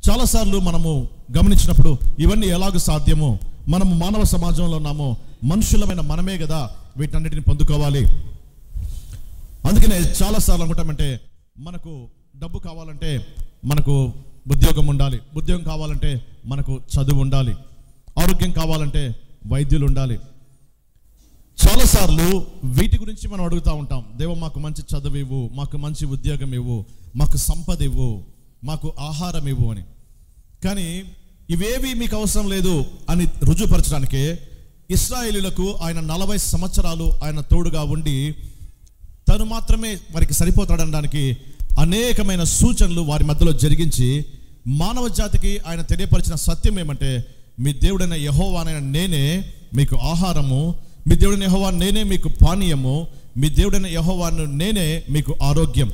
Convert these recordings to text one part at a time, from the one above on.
చాలాసార్లు మనము గమనించినప్పుడు ఇవన్నీ ఎలాగ సాధ్యమో మనము మానవ సమాజంలో ఉన్నామో మనుషులమైన మనమే కదా వీటన్నిటిని పొందుకోవాలి అందుకనే చాలాసార్లు అనుకుంటామంటే మనకు డబ్బు కావాలంటే మనకు ఉద్యోగం ఉండాలి ఉద్యోగం కావాలంటే మనకు చదువు ఉండాలి ఆరోగ్యం కావాలంటే వైద్యులు ఉండాలి చాలాసార్లు వీటి గురించి మనం అడుగుతూ ఉంటాం దేవ మాకు మంచి చదువు ఇవ్వు మాకు మంచి ఉద్యోగం ఇవ్వు మాకు సంపద ఇవ్వు మాకు ఆహారం ఇవ్వు అని కానీ ఇవేవి మీకు అవసరం లేదు అని రుజువుపరచడానికే ఇస్రాయేలీలకు ఆయన నలభై సంవత్సరాలు ఆయన తోడుగా ఉండి తను మాత్రమే వారికి సరిపోతాడనడానికి అనేకమైన సూచనలు వారి మధ్యలో జరిగించి మానవ జాతికి ఆయన తెలియపరిచిన సత్యం ఏమంటే మీ దేవుడైన యహోవానైన నేనే మీకు ఆహారము మీ దేవుడైన యహోవా నేనే మీకు పానీయము మీ దేవుడైన యహోవాను నేనే మీకు ఆరోగ్యం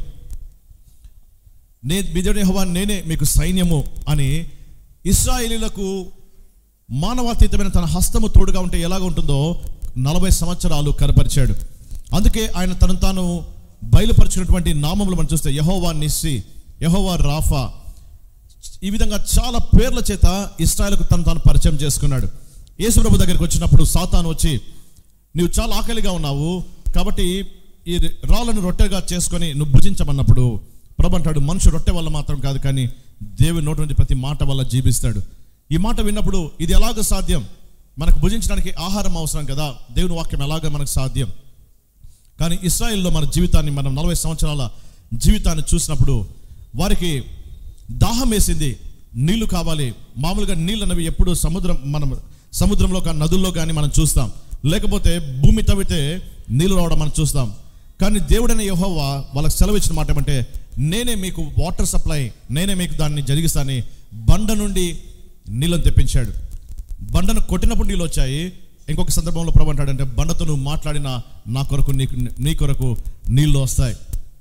నే మీ దేవుడైన యెహోవా నేనే మీకు సైన్యము అని ఇస్రాయేలీలకు మానవాతీతమైన తన హస్తము తోడుగా ఉంటే ఎలాగ ఉంటుందో నలభై సంవత్సరాలు కనపరిచాడు అందుకే ఆయన తను తాను బయలుపరిచినటువంటి నామములు మనం చూస్తే యహోవా నిస్సి యహోవా రాఫా ఈ విధంగా చాలా పేర్ల చేత ఇస్రాయల్కు తను తాను పరిచయం చేసుకున్నాడు యేసుప్రభు దగ్గరికి వచ్చినప్పుడు సాతాను వచ్చి నీవు చాలా ఆకలిగా ఉన్నావు కాబట్టి ఈ రాళ్ళను రొట్టెగా చేసుకొని నువ్వు భుజించమన్నప్పుడు ప్రభు అంటాడు మనుషు రొట్టె వల్ల మాత్రం కాదు కానీ దేవుని నోటి నుండి ప్రతి మాట వల్ల జీవిస్తాడు ఈ మాట విన్నప్పుడు ఇది ఎలాగ సాధ్యం మనకు భుజించడానికి ఆహారం అవసరం కదా దేవుని వాక్యం ఎలాగ మనకు సాధ్యం కానీ ఇస్రాయిల్లో మన జీవితాన్ని మనం నలభై సంవత్సరాల జీవితాన్ని చూసినప్పుడు వారికి దాహం వేసింది నీళ్లు కావాలి మామూలుగా నీళ్ళు అనేవి ఎప్పుడు సముద్రం మనం సముద్రంలో కానీ నదుల్లో కానీ మనం చూస్తాం లేకపోతే భూమి తవ్వితే నీళ్లు రావడం మనం చూస్తాం కానీ దేవుడైన యెహోవా వాళ్ళకి సెలవు ఇచ్చిన మాట ఏమంటే నేనే మీకు వాటర్ సప్లై నేనే మీకు దాన్ని జరిగిస్తానని బండ నుండి నీళ్ళని తెప్పించాడు బండను కొట్టినప్పుడు నీళ్ళు వచ్చాయి ఇంకొక సందర్భంలో ప్రభు అంటాడంటే బండతో నువ్వు మాట్లాడిన నా కొరకు నీకు నీ కొరకు నీళ్ళు వస్తాయి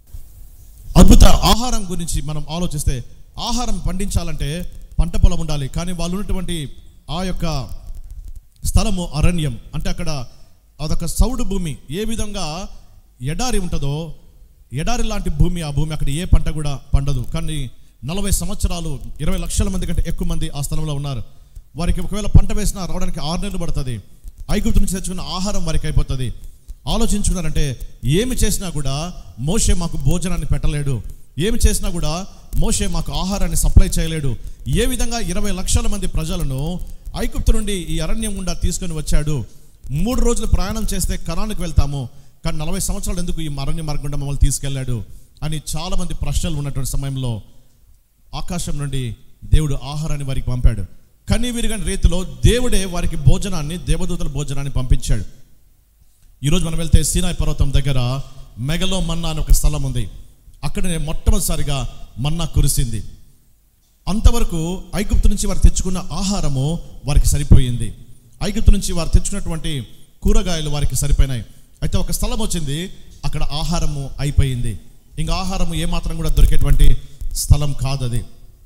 అద్భుత ఆహారం గురించి మనం ఆలోచిస్తే ఆహారం పండించాలంటే పంట పొలం ఉండాలి కానీ వాళ్ళు ఉన్నటువంటి ఆ యొక్క స్థలము అరణ్యం అంటే అక్కడ అదొక సౌడు భూమి ఏ విధంగా ఎడారి ఉంటుందో ఎడారి లాంటి భూమి ఆ భూమి అక్కడ ఏ పంట కూడా పండదు కానీ నలభై సంవత్సరాలు ఇరవై లక్షల మంది కంటే ఎక్కువ మంది ఆ స్థలంలో ఉన్నారు వారికి ఒకవేళ పంట వేసినా రావడానికి ఆరు నెలలు పడుతుంది ఐగుప్తు నుంచి తెచ్చుకున్న ఆహారం వారికి అయిపోతుంది ఆలోచించుకున్నారంటే ఏమి చేసినా కూడా మోషే మాకు భోజనాన్ని పెట్టలేడు ఏమి చేసినా కూడా మోషే మాకు ఆహారాన్ని సప్లై చేయలేడు ఏ విధంగా ఇరవై లక్షల మంది ప్రజలను ఐగుప్తు నుండి ఈ అరణ్యం గుండా తీసుకొని వచ్చాడు మూడు రోజులు ప్రయాణం చేస్తే కణానికి వెళ్తాము కానీ నలభై సంవత్సరాలు ఎందుకు ఈ అరణ్య మార్గం గుండా మమ్మల్ని తీసుకెళ్ళాడు అని చాలా మంది ప్రశ్నలు ఉన్నటువంటి సమయంలో ఆకాశం నుండి దేవుడు ఆహారాన్ని వారికి పంపాడు కనీ విరిగని రీతిలో దేవుడే వారికి భోజనాన్ని దేవదూతల భోజనాన్ని పంపించాడు ఈరోజు మనం వెళ్తే సీనాయి పర్వతం దగ్గర మెగలో మన్నా అని ఒక స్థలం ఉంది అక్కడనే మొట్టమొదటిసారిగా మన్నా కురిసింది అంతవరకు ఐగుప్తు నుంచి వారు తెచ్చుకున్న ఆహారము వారికి సరిపోయింది ఐగుప్తు నుంచి వారు తెచ్చుకున్నటువంటి కూరగాయలు వారికి సరిపోయినాయి అయితే ఒక స్థలం వచ్చింది అక్కడ ఆహారము అయిపోయింది ఇంకా ఆహారము ఏమాత్రం కూడా దొరికేటువంటి స్థలం కాదు అది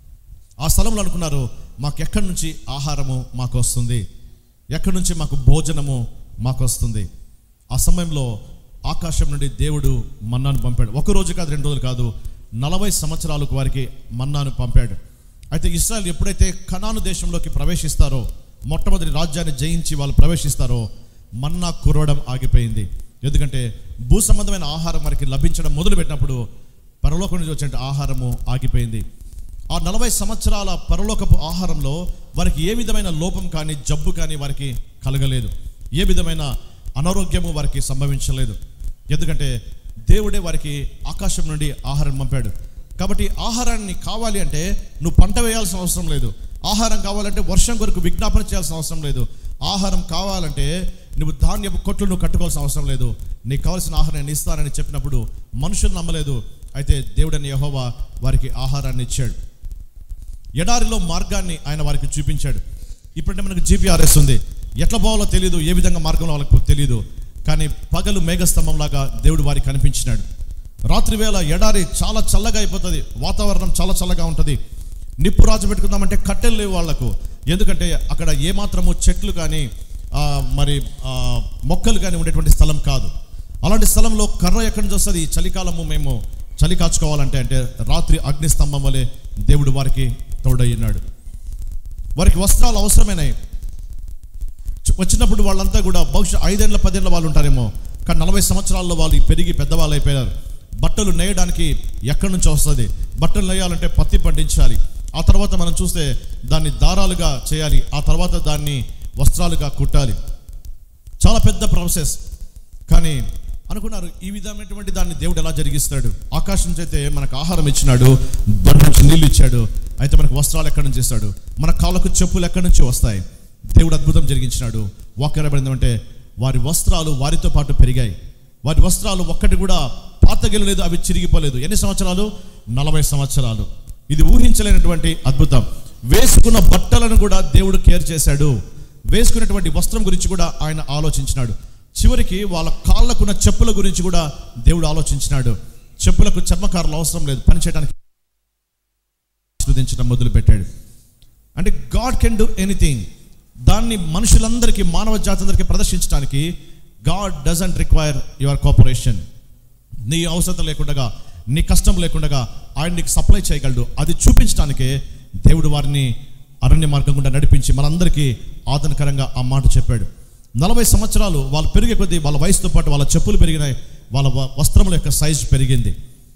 ఆ స్థలంలో అనుకున్నారు మాకు ఎక్కడి నుంచి ఆహారము మాకు వస్తుంది ఎక్కడి నుంచి మాకు భోజనము మాకు వస్తుంది ఆ సమయంలో ఆకాశం నుండి దేవుడు మన్నాను పంపాడు ఒక రోజు కాదు రెండు రోజులు కాదు నలభై సంవత్సరాలకు వారికి మన్నాను పంపాడు అయితే ఇస్రాయల్ ఎప్పుడైతే కనాను దేశంలోకి ప్రవేశిస్తారో మొట్టమొదటి రాజ్యాన్ని జయించి వాళ్ళు ప్రవేశిస్తారో మన్నా కురవడం ఆగిపోయింది ఎందుకంటే భూ సంబంధమైన ఆహారం వారికి లభించడం మొదలుపెట్టినప్పుడు పరలోకం నుంచి వచ్చే ఆహారము ఆగిపోయింది ఆ నలభై సంవత్సరాల పరలోకపు ఆహారంలో వారికి ఏ విధమైన లోపం కానీ జబ్బు కానీ వారికి కలగలేదు ఏ విధమైన అనారోగ్యము వారికి సంభవించలేదు ఎందుకంటే దేవుడే వారికి ఆకాశం నుండి ఆహారం పంపాడు కాబట్టి ఆహారాన్ని కావాలి అంటే నువ్వు పంట వేయాల్సిన అవసరం లేదు ఆహారం కావాలంటే వర్షం కొరకు విజ్ఞాపన చేయాల్సిన అవసరం లేదు ఆహారం కావాలంటే నువ్వు ధాన్యపు కొట్లు నువ్వు కట్టుకోవాల్సిన అవసరం లేదు నీకు కావాల్సిన ఆహారం నేను ఇస్తానని చెప్పినప్పుడు మనుషులు నమ్మలేదు అయితే దేవుడని యెహోవా వారికి ఆహారాన్ని ఇచ్చాడు ఎడారిలో మార్గాన్ని ఆయన వారికి చూపించాడు ఇప్పుడంటే మనకు జీపీఆర్ఎస్ ఉంది ఎట్లా పోవాలో తెలియదు ఏ విధంగా మార్గంలో వాళ్ళకి తెలియదు కానీ పగలు మేఘస్తంభం లాగా దేవుడు వారికి కనిపించినాడు రాత్రి వేళ ఎడారి చాలా చల్లగా అయిపోతుంది వాతావరణం చాలా చల్లగా ఉంటుంది నిప్పు రాజు పెట్టుకుందామంటే కట్టెలు లేవు వాళ్లకు ఎందుకంటే అక్కడ ఏమాత్రము చెట్లు కానీ ఆ, మరి ఆ, మొక్కలు కానీ ఉండేటువంటి స్థలం కాదు అలాంటి స్థలంలో కర్ర ఎక్కడి నుంచి వస్తుంది చలికాలము మేము చలి కాచుకోవాలంటే అంటే రాత్రి అగ్నిస్తంభం వలె దేవుడు వారికి తోడయ్యున్నాడు వారికి వస్త్రాలు అవసరమైనాయి చ- వచ్చినప్పుడు వాళ్ళంతా కూడా బహుశా ఐదేళ్ల పదేళ్ల వాళ్ళు ఉంటారేమో కానీ నలభై సంవత్సరాల్లో వాళ్ళు పెరిగి పెద్దవాళ్ళు అయిపోయారు బట్టలు నేయడానికి ఎక్కడి నుంచి వస్తుంది బట్టలు నేయాలంటే పత్తి పండించాలి ఆ తర్వాత మనం చూస్తే దాన్ని దారాలుగా చేయాలి ఆ తర్వాత దాన్ని వస్త్రాలుగా కుట్టాలి చాలా పెద్ద ప్రాసెస్ కానీ అనుకున్నారు ఈ విధమైనటువంటి దాన్ని దేవుడు ఎలా జరిగిస్తాడు ఆకాశం నుంచి అయితే మనకు ఆహారం ఇచ్చినాడు బండ నుంచి నీళ్ళు ఇచ్చాడు అయితే మనకు వస్త్రాలు ఎక్కడి నుంచి ఇస్తాడు మన కాళ్ళకు చెప్పులు ఎక్కడి నుంచి వస్తాయి దేవుడు అద్భుతం జరిగించినాడు వాక్యపడింది అంటే వారి వస్త్రాలు వారితో పాటు పెరిగాయి వారి వస్త్రాలు ఒక్కటి కూడా పాతగెలలేదు అవి చిరిగిపోలేదు ఎన్ని సంవత్సరాలు నలభై సంవత్సరాలు ఇది ఊహించలేనటువంటి అద్భుతం వేసుకున్న బట్టలను కూడా దేవుడు కేర్ చేశాడు వేసుకున్నటువంటి వస్త్రం గురించి కూడా ఆయన ఆలోచించినాడు చివరికి వాళ్ళ కాళ్ళకున్న చెప్పుల గురించి కూడా దేవుడు ఆలోచించినాడు చెప్పులకు చర్మకారులు అవసరం లేదు పని చేయడానికి ఆశీర్వదించడం మొదలు పెట్టాడు అంటే గాడ్ కెన్ డూ ఎనీథింగ్ దాన్ని మనుషులందరికీ మానవ జాతి అందరికీ ప్రదర్శించడానికి God doesn't require your cooperation నీ అవసరం లేకుండా నీ కష్టం లేకుండా ఆయన నీకు సప్లై చేయగలడు అది చూపించడానికే దేవుడు వారిని అరణ్య మార్గం గుండా నడిపించి మనందరికీ ఆదరణకరంగా ఆ మాట చెప్పాడు నలభై సంవత్సరాలు వాళ్ళు పెరిగే కొద్దీ వాళ్ళ వయసుతో పాటు వాళ్ళ చెప్పులు పెరిగినాయి వాళ్ళ వ- వస్త్రముల యొక్క సైజు పెరిగింది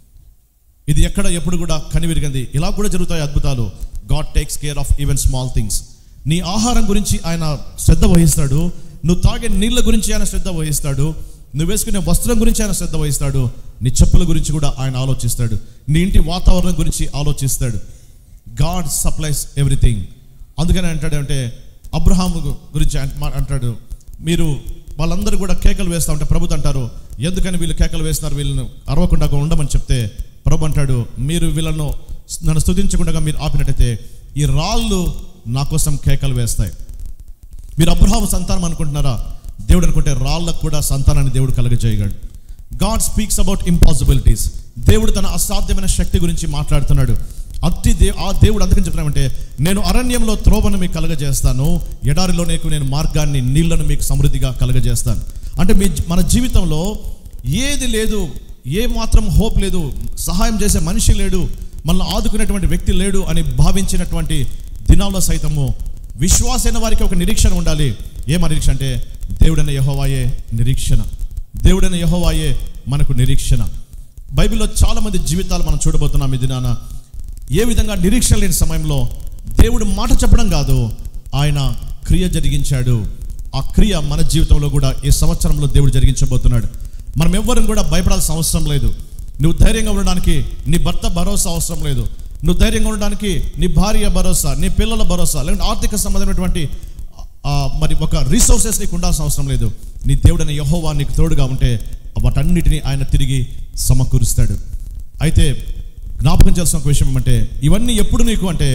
ఇది ఎక్కడ ఎప్పుడు కూడా కనివిరిగింది ఇలా కూడా జరుగుతాయి అద్భుతాలు God takes care of even small things నీ ఆహారం గురించి ఆయన శ్రద్ధ వహిస్తాడు నువ్వు తాగే నీళ్ళ గురించి ఆయన శ్రద్ధ వహిస్తాడు నువ్వు వేసుకునే వస్త్రం గురించి ఆయన శ్రద్ధ వహిస్తాడు నీ చెప్పుల గురించి కూడా ఆయన ఆలోచిస్తాడు నీ ఇంటి వాతావరణం గురించి ఆలోచిస్తాడు గాడ్ సప్లైస్ ఎవ్రీథింగ్ అందుకని అంటాడు అంటే అబ్రహాం గు- గురించి అంట- మా- అంటాడు మీరు వాళ్ళందరూ కూడా కేకలు వేస్తా ఉంటే ప్రభు అంటారు ఎందుకని వీళ్ళు కేకలు వేస్తున్నారు వీళ్ళను అరవకుండా ఉండమని చెప్తే ప్రభు అంటాడు మీరు వీళ్ళను నన్ను స్తుతించకుండా మీరు ఆపినట్టయితే ఈ రాళ్ళు నా కోసం కేకలు వేస్తాయి మీరు అబ్రహాము సంతానం అనుకుంటున్నారా దేవుడు అనుకుంటే రాళ్ళకు కూడా సంతానాన్ని దేవుడు కలగజేయగలడు గాడ్ స్పీక్స్ అబౌట్ ఇంపాసిబిలిటీస్ దేవుడు తన అసాధ్యమైన శక్తి గురించి మాట్లాడుతున్నాడు అతి దే ఆ దేవుడు అందుకని చెప్తున్నామంటే నేను అరణ్యంలో త్రోవను మీకు కలగజేస్తాను ఎడారిలో నీకు నేను మార్గాన్ని నీళ్లను మీకు సమృద్ధిగా కలగజేస్తాను అంటే మీ మన జీవితంలో ఏది లేదు ఏ మాత్రం హోప్ లేదు సహాయం చేసే మనిషి లేడు మనల్ని ఆదుకునేటువంటి వ్యక్తి లేడు అని భావించినటువంటి దినాల్లో సైతము విశ్వాసైన వారికి ఒక నిరీక్షణ ఉండాలి ఏమ నిరీక్షణ అంటే దేవుడైన యహోవాయే నిరీక్షణ దేవుడైన యహోవాయే మనకు నిరీక్షణ బైబిల్లో చాలా మంది జీవితాలు మనం చూడబోతున్నాం ఈ దినాన ఏ విధంగా నిరీక్షణ లేని సమయంలో దేవుడు మాట చెప్పడం కాదు ఆయన క్రియ జరిగించాడు ఆ క్రియ మన జీవితంలో కూడా ఈ సంవత్సరంలో దేవుడు జరిగించబోతున్నాడు మనం ఎవ్వరం కూడా భయపడాల్సిన అవసరం లేదు నువ్వు ధైర్యంగా ఉండడానికి నీ భర్త భరోసా అవసరం లేదు నువ్వు ధైర్యంగా ఉండడానికి నీ భార్య భరోసా నీ పిల్లల భరోసా లేకుంటే ఆర్థిక సంబంధమైనటువంటి ఆ, మరి ఒక రిసోర్సెస్ నీకు ఉండాల్సిన అవసరం లేదు నీ దేవుడైన యహోవా నీకు తోడుగా ఉంటే వాటన్నిటిని ఆయన తిరిగి సమకూరుస్తాడు అయితే జ్ఞాపకం చేయాల్సిన ఒక విషయం ఏమంటే ఇవన్నీ ఎప్పుడు నీకు అంటే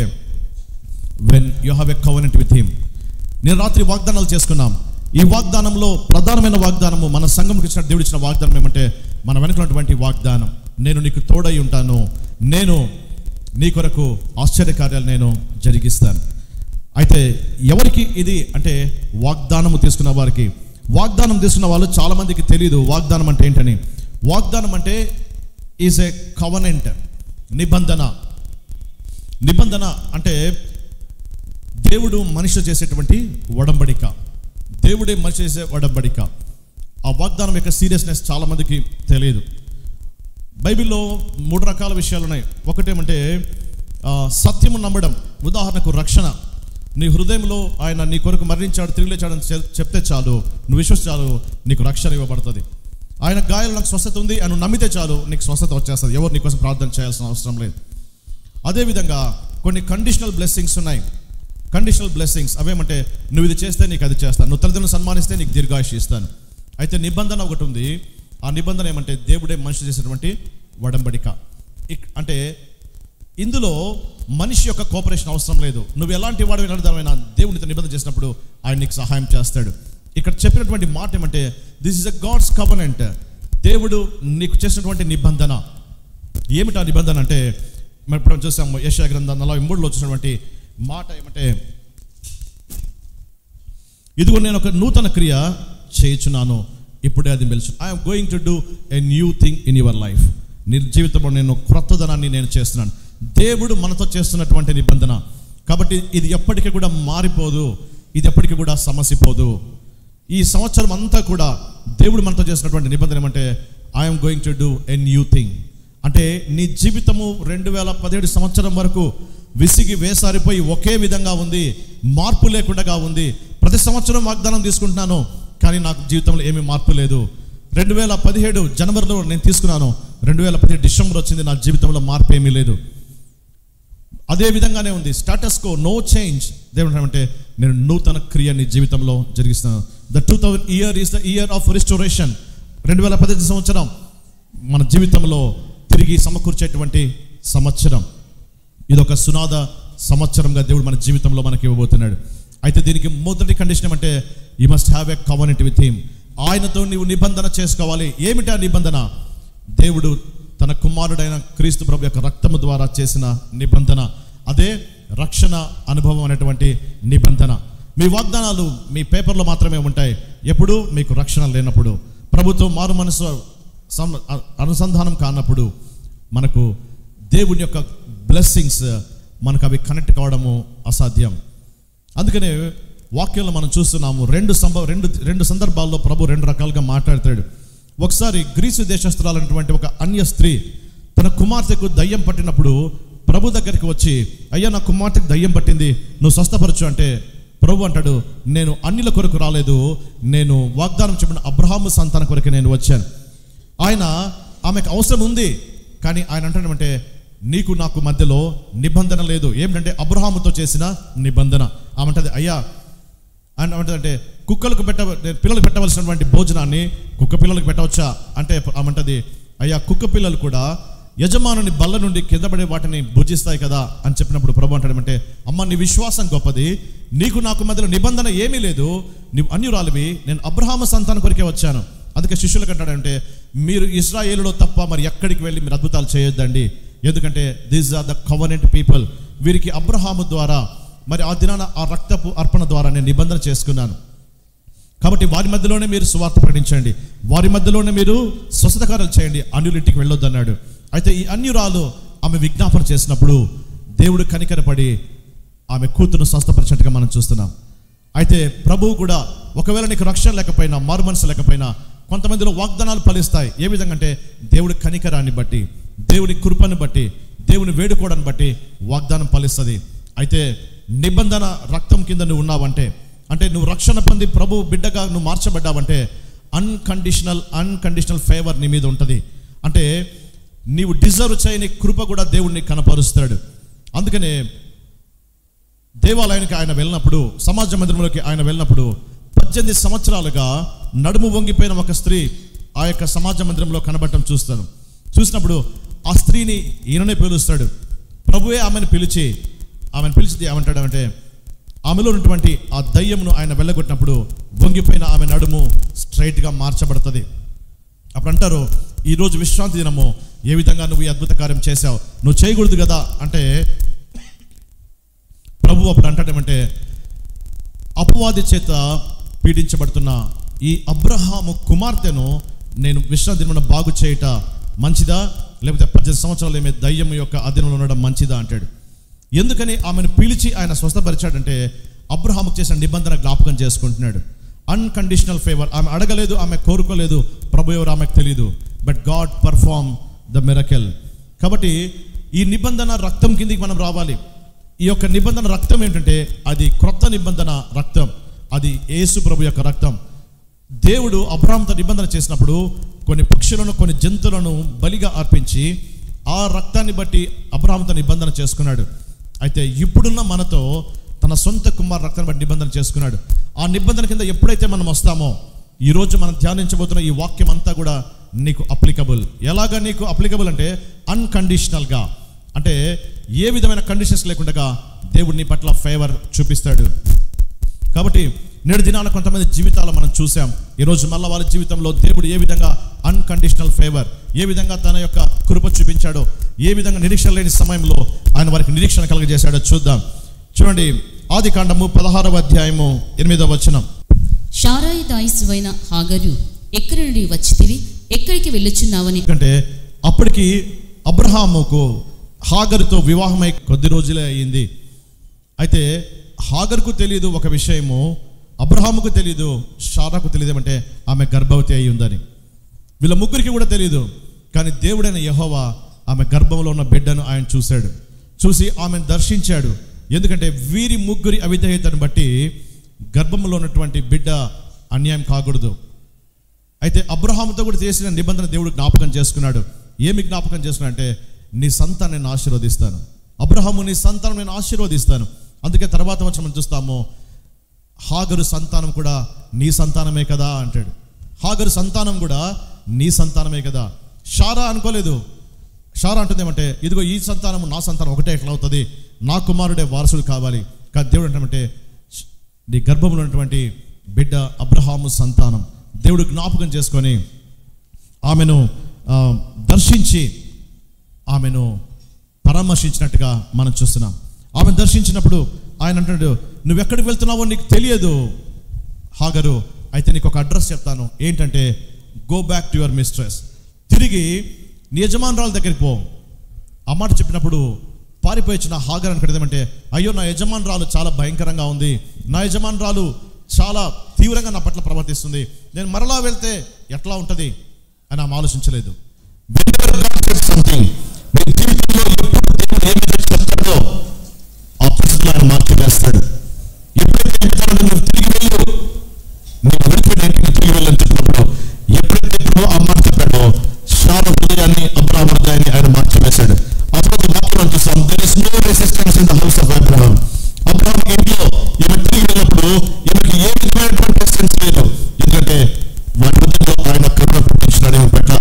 when you have a covenant with him నేను రాత్రి వాగ్దానాలు చేసుకున్నాం ఈ వాగ్దానంలో ప్రధానమైన వాగ్దానము మన సంఘంకి ఇచ్చిన దేవుడు ఇచ్చిన వాగ్దానం ఏమంటే మన వెనుకనటువంటి వాగ్దానం నేను నీకు తోడై ఉంటాను నేను నీ కొరకు ఆశ్చర్యకార్యాలు నేను జరిగిస్తాను అయితే ఎవరికి ఇది అంటే వాగ్దానము తీసుకున్న వారికి వాగ్దానం తీసుకున్న వాళ్ళు చాలా మందికి తెలియదు వాగ్దానం అంటే ఏంటని వాగ్దానం అంటే ఈజ్ ఏ కవనెంట్ నిబంధన నిబంధన అంటే దేవుడు మనిషి చేసేటువంటి ఒడంబడిక దేవుడే మనిషి చేసే ఒడంబడిక ఆ వాగ్దానం యొక్క సీరియస్నెస్ చాలా మందికి తెలియదు బైబిల్లో మూడు రకాల విషయాలు ఉన్నాయి ఒకటేమంటే ఆ, సత్యము నమ్మడం ఉదాహరణకు రక్షణ నీ హృదయంలో ఆయన నీ కొరకు మరణించాడు తిరిగి లేచాడని చె- చెప్తే చాలు నువ్వు విశ్వసించాలు నీకు రక్షణ ఇవ్వబడుతుంది ఆయన గాయాలు నాకు స్వస్థత ఉంది అని నువ్వు నమ్మితే చాలు నీకు స్వస్థత వచ్చేస్తుంది ఎవరు నీకోసం ప్రార్థన చేయాల్సిన అవసరం లేదు అదేవిధంగా కొన్ని కండిషనల్ బ్లెస్సింగ్స్ ఉన్నాయి కండిషనల్ బ్లెస్సింగ్స్ అవేమంటే నువ్వు ఇది చేస్తే నీకు అది చేస్తాను నువ్వు తల్లిదండ్రులు సన్మానిస్తే నీకు దీర్ఘాయుష్ ఇస్తాను అయితే నిబంధన ఒకటి ఉంది ఆ నిబంధన ఏమంటే దేవుడే మనిషి చేసినటువంటి వడంబడిక ఇక్- అంటే ఇందులో మనిషి యొక్క కోఆపరేషన్ అవసరం లేదు నువ్వు ఎలాంటి వాడు అర్థమైనా దేవునితో నిబంధన చేసినప్పుడు ఆయన నీకు సహాయం చేస్తాడు ఇక్కడ చెప్పినటువంటి మాట ఏమంటే this is a God's covenant దేవుడు నీకు చేసినటువంటి నిబంధన ఏమిటి ఆ నిబంధన అంటే మనం ఇప్పుడు చూసాము యశా గ్రంథం నలభై మూడులో వచ్చినటువంటి మాట ఏమంటే ఇదిగో నేను ఒక నూతన క్రియ చేయుచున్నాను ఇప్పుడే అది మెలుచు I'm going to do a new thing in your life నీ జీవితంలో నేను క్రొత్తదనాన్ని నేను చేస్తున్నాను దేవుడు మనతో చేస్తున్నటువంటి నిబంధన కాబట్టి ఇది ఎప్పటికీ కూడా మారిపోదు ఇది ఎప్పటికీ కూడా సమసిపోదు ఈ సంవత్సరం అంతా కూడా దేవుడు మనతో చేసినటువంటి నిబంధన ఏమంటే I'm going to do a new thing అంటే నీ జీవితము రెండు వేల పదిహేడు సంవత్సరం వరకు విసిగి వేసారిపోయి ఒకే విధంగా ఉంది మార్పు లేకుండా ఉంది ప్రతి సంవత్సరం వాగ్దానం తీసుకుంటున్నాను కానీ నాకు జీవితంలో ఏమీ మార్పు లేదు రెండు వేల పదిహేడు జనవరిలో నేను తీసుకున్నాను రెండు వేల పదిహేడు డిసెంబర్ వచ్చింది నా జీవితంలో మార్పు ఏమీ లేదు అదే విధంగానే ఉంది స్టాటస్ కో నో చేంజ్ దేవుడు అంటే నేను నూతన క్రియ నీ జీవితంలో జరిగిస్తున్నాను the two thousand year is the year of restoration రెండు వేల పదిహేను సంవత్సరం మన జీవితంలో తిరిగి సమకూర్చేటువంటి సంవత్సరం ఇది ఒక సునాద సంవత్సరంగా దేవుడు మన జీవితంలో మనకి ఇవ్వబోతున్నాడు అయితే దీనికి మొదటి కండిషన్ ఏమంటే you must have a covenant with him ఆయనతో నీవు నిబంధన చేసుకోవాలి ఏమిటి ఆ నిబంధన దేవుడు తన కుమారుడైన క్రీస్తు ప్రభు యొక్క రక్తము ద్వారా చేసిన నిబంధన అదే రక్షణ అనుభవం అనేటువంటి నిబంధన మీ వాగ్దానాలు మీ పేపర్లో మాత్రమే ఉంటాయి ఎప్పుడు మీకు రక్షణ లేనప్పుడు ప్రభుత్వం మారు మనసు సం- అ- అనుసంధానం కానప్పుడు మనకు దేవుని యొక్క బ్లెస్సింగ్స్ మనకు అవి కనెక్ట్ కావడము అసాధ్యం అందుకనే వాక్యంలో మనం చూస్తున్నాము రెండు సంభవ రెండు రెండు సందర్భాల్లో ప్రభు రెండు రకాలుగా మాట్లాడతాడు ఒకసారి గ్రీసు దేశస్తురాలైనటువంటి ఒక అన్య స్త్రీ తన కుమార్తెకు దయ్యం పట్టినప్పుడు ప్రభు దగ్గరికి వచ్చి అయ్యా నా కుమార్తెకు దయ్యం పట్టింది నువ్వు స్వస్థపరచు అంటే ప్రభు అంటాడు నేను అన్యుల కొరకు రాలేదు నేను వాగ్దానం చెప్పిన అబ్రహాము సంతానం కొరకు నేను వచ్చాను ఆయన ఆమెకు అవసరం ఉంది కానీ ఆయన అంటాడంటే నీకు నాకు మధ్యలో నిబంధన లేదు ఏమిటంటే అబ్రహాముతో చేసిన నిబంధన ఆమె అంటది అయ్యా అని అంటే కుక్కలకు పెట్ట పిల్లలకు పెట్టవలసినటువంటి భోజనాన్ని కుక్క పిల్లలకు పెట్టవచ్చా అంటే ఆమంటది అయ్యా కుక్క పిల్లలు కూడా యజమానుని బల్ల నుండి కింద పడే వాటిని భుజిస్తాయి కదా అని చెప్పినప్పుడు ప్రభు అంటాడమంటే అమ్మ నీ విశ్వాసం గొప్పది నీకు నాకు మధ్యలో నిబంధన ఏమీ లేదు నీవు అన్యురాలివి నేను అబ్రహాము సంతానం కొరికే వచ్చాను అందుకే శిష్యులకు అంటాడంటే మీరు ఇస్రాయేలులో తప్ప మరి ఎక్కడికి వెళ్ళి మీరు అద్భుతాలు చేయొద్దండి ఎందుకంటే these are the covenant people వీరికి అబ్రహాము ద్వారా మరి ఆ దినాన ఆ రక్తపు అర్పణ ద్వారా నేను నిబంధన చేసుకున్నాను కాబట్టి వారి మధ్యలోనే మీరు సువార్త ప్రకటించండి వారి మధ్యలోనే మీరు స్వస్థత కార్యాలు చేయండి అన్యులింటికి వెళ్ళొద్దు అన్నాడు అయితే ఈ అన్యురాలు ఆమె విజ్ఞాపన చేసినప్పుడు దేవుడు కనికరపడి ఆమె కూతురు స్వస్థపరిచినట్టుగా మనం చూస్తున్నాం అయితే ప్రభువు కూడా ఒకవేళ నీకు రక్షణ లేకపోయినా మారు మనసు లేకపోయినా కొంతమందిలో వాగ్దానాలు ఫలిస్తాయి ఏ విధంగా అంటే దేవుడి కనికరాన్ని బట్టి దేవుని కృపను బట్టి దేవుని వేడుకోవడాన్ని బట్టి వాగ్దానం ఫలిస్తుంది అయితే నిబంధన రక్తం కింద నువ్వు ఉన్నావంటే అంటే నువ్వు రక్షణ పొంది ప్రభు బిడ్డగా నువ్వు మార్చబడ్డావంటే అన్కండిషనల్ అన్కండిషనల్ ఫేవర్ నీ మీద ఉంటుంది అంటే నీవు డిజర్వ్ చేయని కృప కూడా దేవుడిని కనపరుస్తాడు అందుకనే దేవాలయానికి ఆయన వెళ్ళినప్పుడు సమాజ మందిరంలోకి ఆయన వెళ్ళినప్పుడు పద్దెనిమిది సంవత్సరాలుగా నడుము వంగిపోయిన ఒక స్త్రీ ఆ యొక్క సమాజ మందిరంలో కనబడటం చూస్తాను చూసినప్పుడు ఆ స్త్రీని ఈయననే పిలుస్తాడు ప్రభువే ఆమెను పిలిచి ఆమెను పిలిచి ఏమంటాడు అంటే ఆమెలో ఉన్నటువంటి ఆ దయ్యమును ఆయన వెళ్ళగొట్టినప్పుడు వంగిపోయిన ఆమె నడుము స్ట్రైట్గా మార్చబడుతుంది అప్పుడు అంటారు ఈరోజు విశ్రాంతి దినము ఏ విధంగా నువ్వు ఈ అద్భుత కార్యం చేశావు నువ్వు చేయకూడదు కదా అంటే ప్రభు అప్పుడు అంటాడేమంటే అపవాది చేత పీడించబడుతున్న ఈ అబ్రహాము కుమార్తెను నేను విశ్రాంతి దినమున బాగు చేయట మంచిదా లేకపోతే పద్దెనిమిది సంవత్సరాలు ఏమే దయ్యం యొక్క అధీనంలో ఉండడం మంచిదా అంటాడు ఎందుకని ఆమెను పిలిచి ఆయన స్వస్థపరిచాడంటే అబ్రహాముకు చేసిన నిబంధన జ్ఞాపకం చేసుకుంటున్నాడు అన్కండిషనల్ ఫేవర్ ఆమె అడగలేదు ఆమె కోరుకోలేదు ప్రభు ఎవరు ఆమెకు తెలియదు but God perform the miracle కాబట్టి ఈ నిబంధన రక్తం కిందికి మనం రావాలి ఈ యొక్క నిబంధన రక్తం ఏంటంటే అది క్రొత్త నిబంధన రక్తం అది యేసు ప్రభు యొక్క రక్తం దేవుడు అబ్రాహంతో నిబంధన చేసినప్పుడు కొన్ని పక్షులను కొన్ని జంతువులను బలిగా అర్పించి ఆ రక్తాన్ని బట్టి అబ్రాహంతో నిబంధన చేసుకున్నాడు అయితే ఇప్పుడున్న మనతో తన సొంత కుమార్ రక్తాన్ని బట్టి నిబంధన చేసుకున్నాడు ఆ నిబంధన కింద ఎప్పుడైతే మనం వస్తామో ఈరోజు మనం ధ్యానించబోతున్న ఈ వాక్యం అంతా కూడా నీకు అప్లికబుల్ ఎలాగా నీకు అప్లికబుల్ అంటే అన్కండిషనల్గా అంటే ఏ విధమైన కండిషన్స్ లేకుండా దేవుడు నీ పట్ల ఫేవర్ చూపిస్తాడు కాబట్టి నేడు దినాల కొంతమంది జీవితాలు మనం చూసాం ఈరోజు మళ్ళా వాళ్ళ జీవితంలో దేవుడు ఏ విధంగా అన్కండిషనల్ ఫేవర్ ఏ విధంగా తన యొక్క కృప చూపించాడో ఏ విధంగా నిరీక్షణ లేని సమయంలో ఆయన వారికి నిరీక్షణ కలగజేశాడో చూద్దాం చూడండి ఆది కాండము పదహారవ అధ్యాయము ఎనిమిదవ వచనం షారాయి దాయిసువైన హాగరు ఎక్కడి నుండి వచ్చితివి ఎక్కడికి వెళ్ళుచున్నావని ఎందుకంటే అప్పటికి అబ్రహాముకు హాగరుతో వివాహమై కొద్ది రోజులే అయ్యింది అయితే హాగర్కు తెలియదు ఒక విషయము అబ్రహాముకు తెలియదు షారాకు తెలియదు ఏమంటే ఆమె గర్భవతి అయి ఉందని వీళ్ళ ముగ్గురికి కూడా తెలియదు కానీ దేవుడైన యహోవా ఆమె గర్భంలో ఉన్న బిడ్డను ఆయన చూశాడు చూసి ఆమెను దర్శించాడు ఎందుకంటే వీరి ముగ్గురి అవిధేయతను బట్టి గర్భంలో ఉన్నటువంటి బిడ్డ అన్యాయం కాకూడదు అయితే అబ్రహాముతో కూడా చేసిన నిబంధన దేవుడు జ్ఞాపకం చేసుకున్నాడు ఏమి జ్ఞాపకం చేసుకున్నా అంటే నీ సంతానం నేను ఆశీర్వదిస్తాను అబ్రహాము నీ సంతానం నేను ఆశీర్వదిస్తాను అందుకే తర్వాత వచ్చి మనం చూస్తాము హాగరు సంతానం కూడా నీ సంతానమే కదా అంటాడు హాగరు సంతానం కూడా నీ సంతానమే కదా షారా అనుకోలేదు షారా అంటుంది ఏమంటే ఇదిగో ఈ సంతానం నా సంతానం ఒకటే ఎట్లా అవుతుంది నా కుమారుడే వారసుడు కావాలి కానీ దేవుడు అంటామంటే నీ గర్భంలో ఉన్నటువంటి బిడ్డ అబ్రహాము సంతానం దేవుడు జ్ఞాపకం చేసుకొని ఆమెను ఆ, దర్శించి ఆమెను పరామర్శించినట్టుగా మనం చూస్తున్నాం ఆమెను దర్శించినప్పుడు ఆయన అంటాడు నువ్వు ఎక్కడికి వెళ్తున్నావో నీకు తెలియదు హాగరు అయితే నీకు ఒక అడ్రస్ చెప్తాను ఏంటంటే go back to your mistress తిరిగి నీ యజమానురాల దగ్గరికి పో ఆ మాట చెప్పినప్పుడు పారిపోయి వచ్చిన హాగర్ అనుకుంటే ఏమంటే అయ్యో నా యజమానురాలు చాలా భయంకరంగా ఉంది నా యజమానురాలు చాలా తీవ్రంగా నా పట్ల ప్రవర్తిస్తుంది నేను మరలా వెళ్తే ఎట్లా ఉంటుంది అని ఆమె ఆలోచించలేదు Whenever God says something, నీ జీవితంలో ఎప్పుడు దేవుడు ఏమి చెప్తాడో ఆ పరిస్థితులు ఆయన మార్చివేస్తాడు ఎప్పుడైతే చెప్తాడో నువ్వు తిరిగి వెళ్ళు నువ్వు విడిచిపెట్టి ఇంటికి తిరిగి వెళ్ళని చెప్పినప్పుడు ఎప్పుడైతే ప్రభు ఆ మాట చెప్పాడో శాల హృదయాన్ని అబ్రాహం హృదయాన్ని ఆయన మార్చివేశాడు ఆ తర్వాత వాక్యం చూస్తాం there is no resistance in the house of Abraham Abraham ఇంట్లో ఈమె తిరిగి వెళ్ళినప్పుడు ఈమెకి ఏ విధమైనటువంటి రెసిస్టెన్స్ లేదు ఎందుకంటే వారి హృదయంలో ఆయన కరుణ పుట్టించినాడు ఈమె పట్ల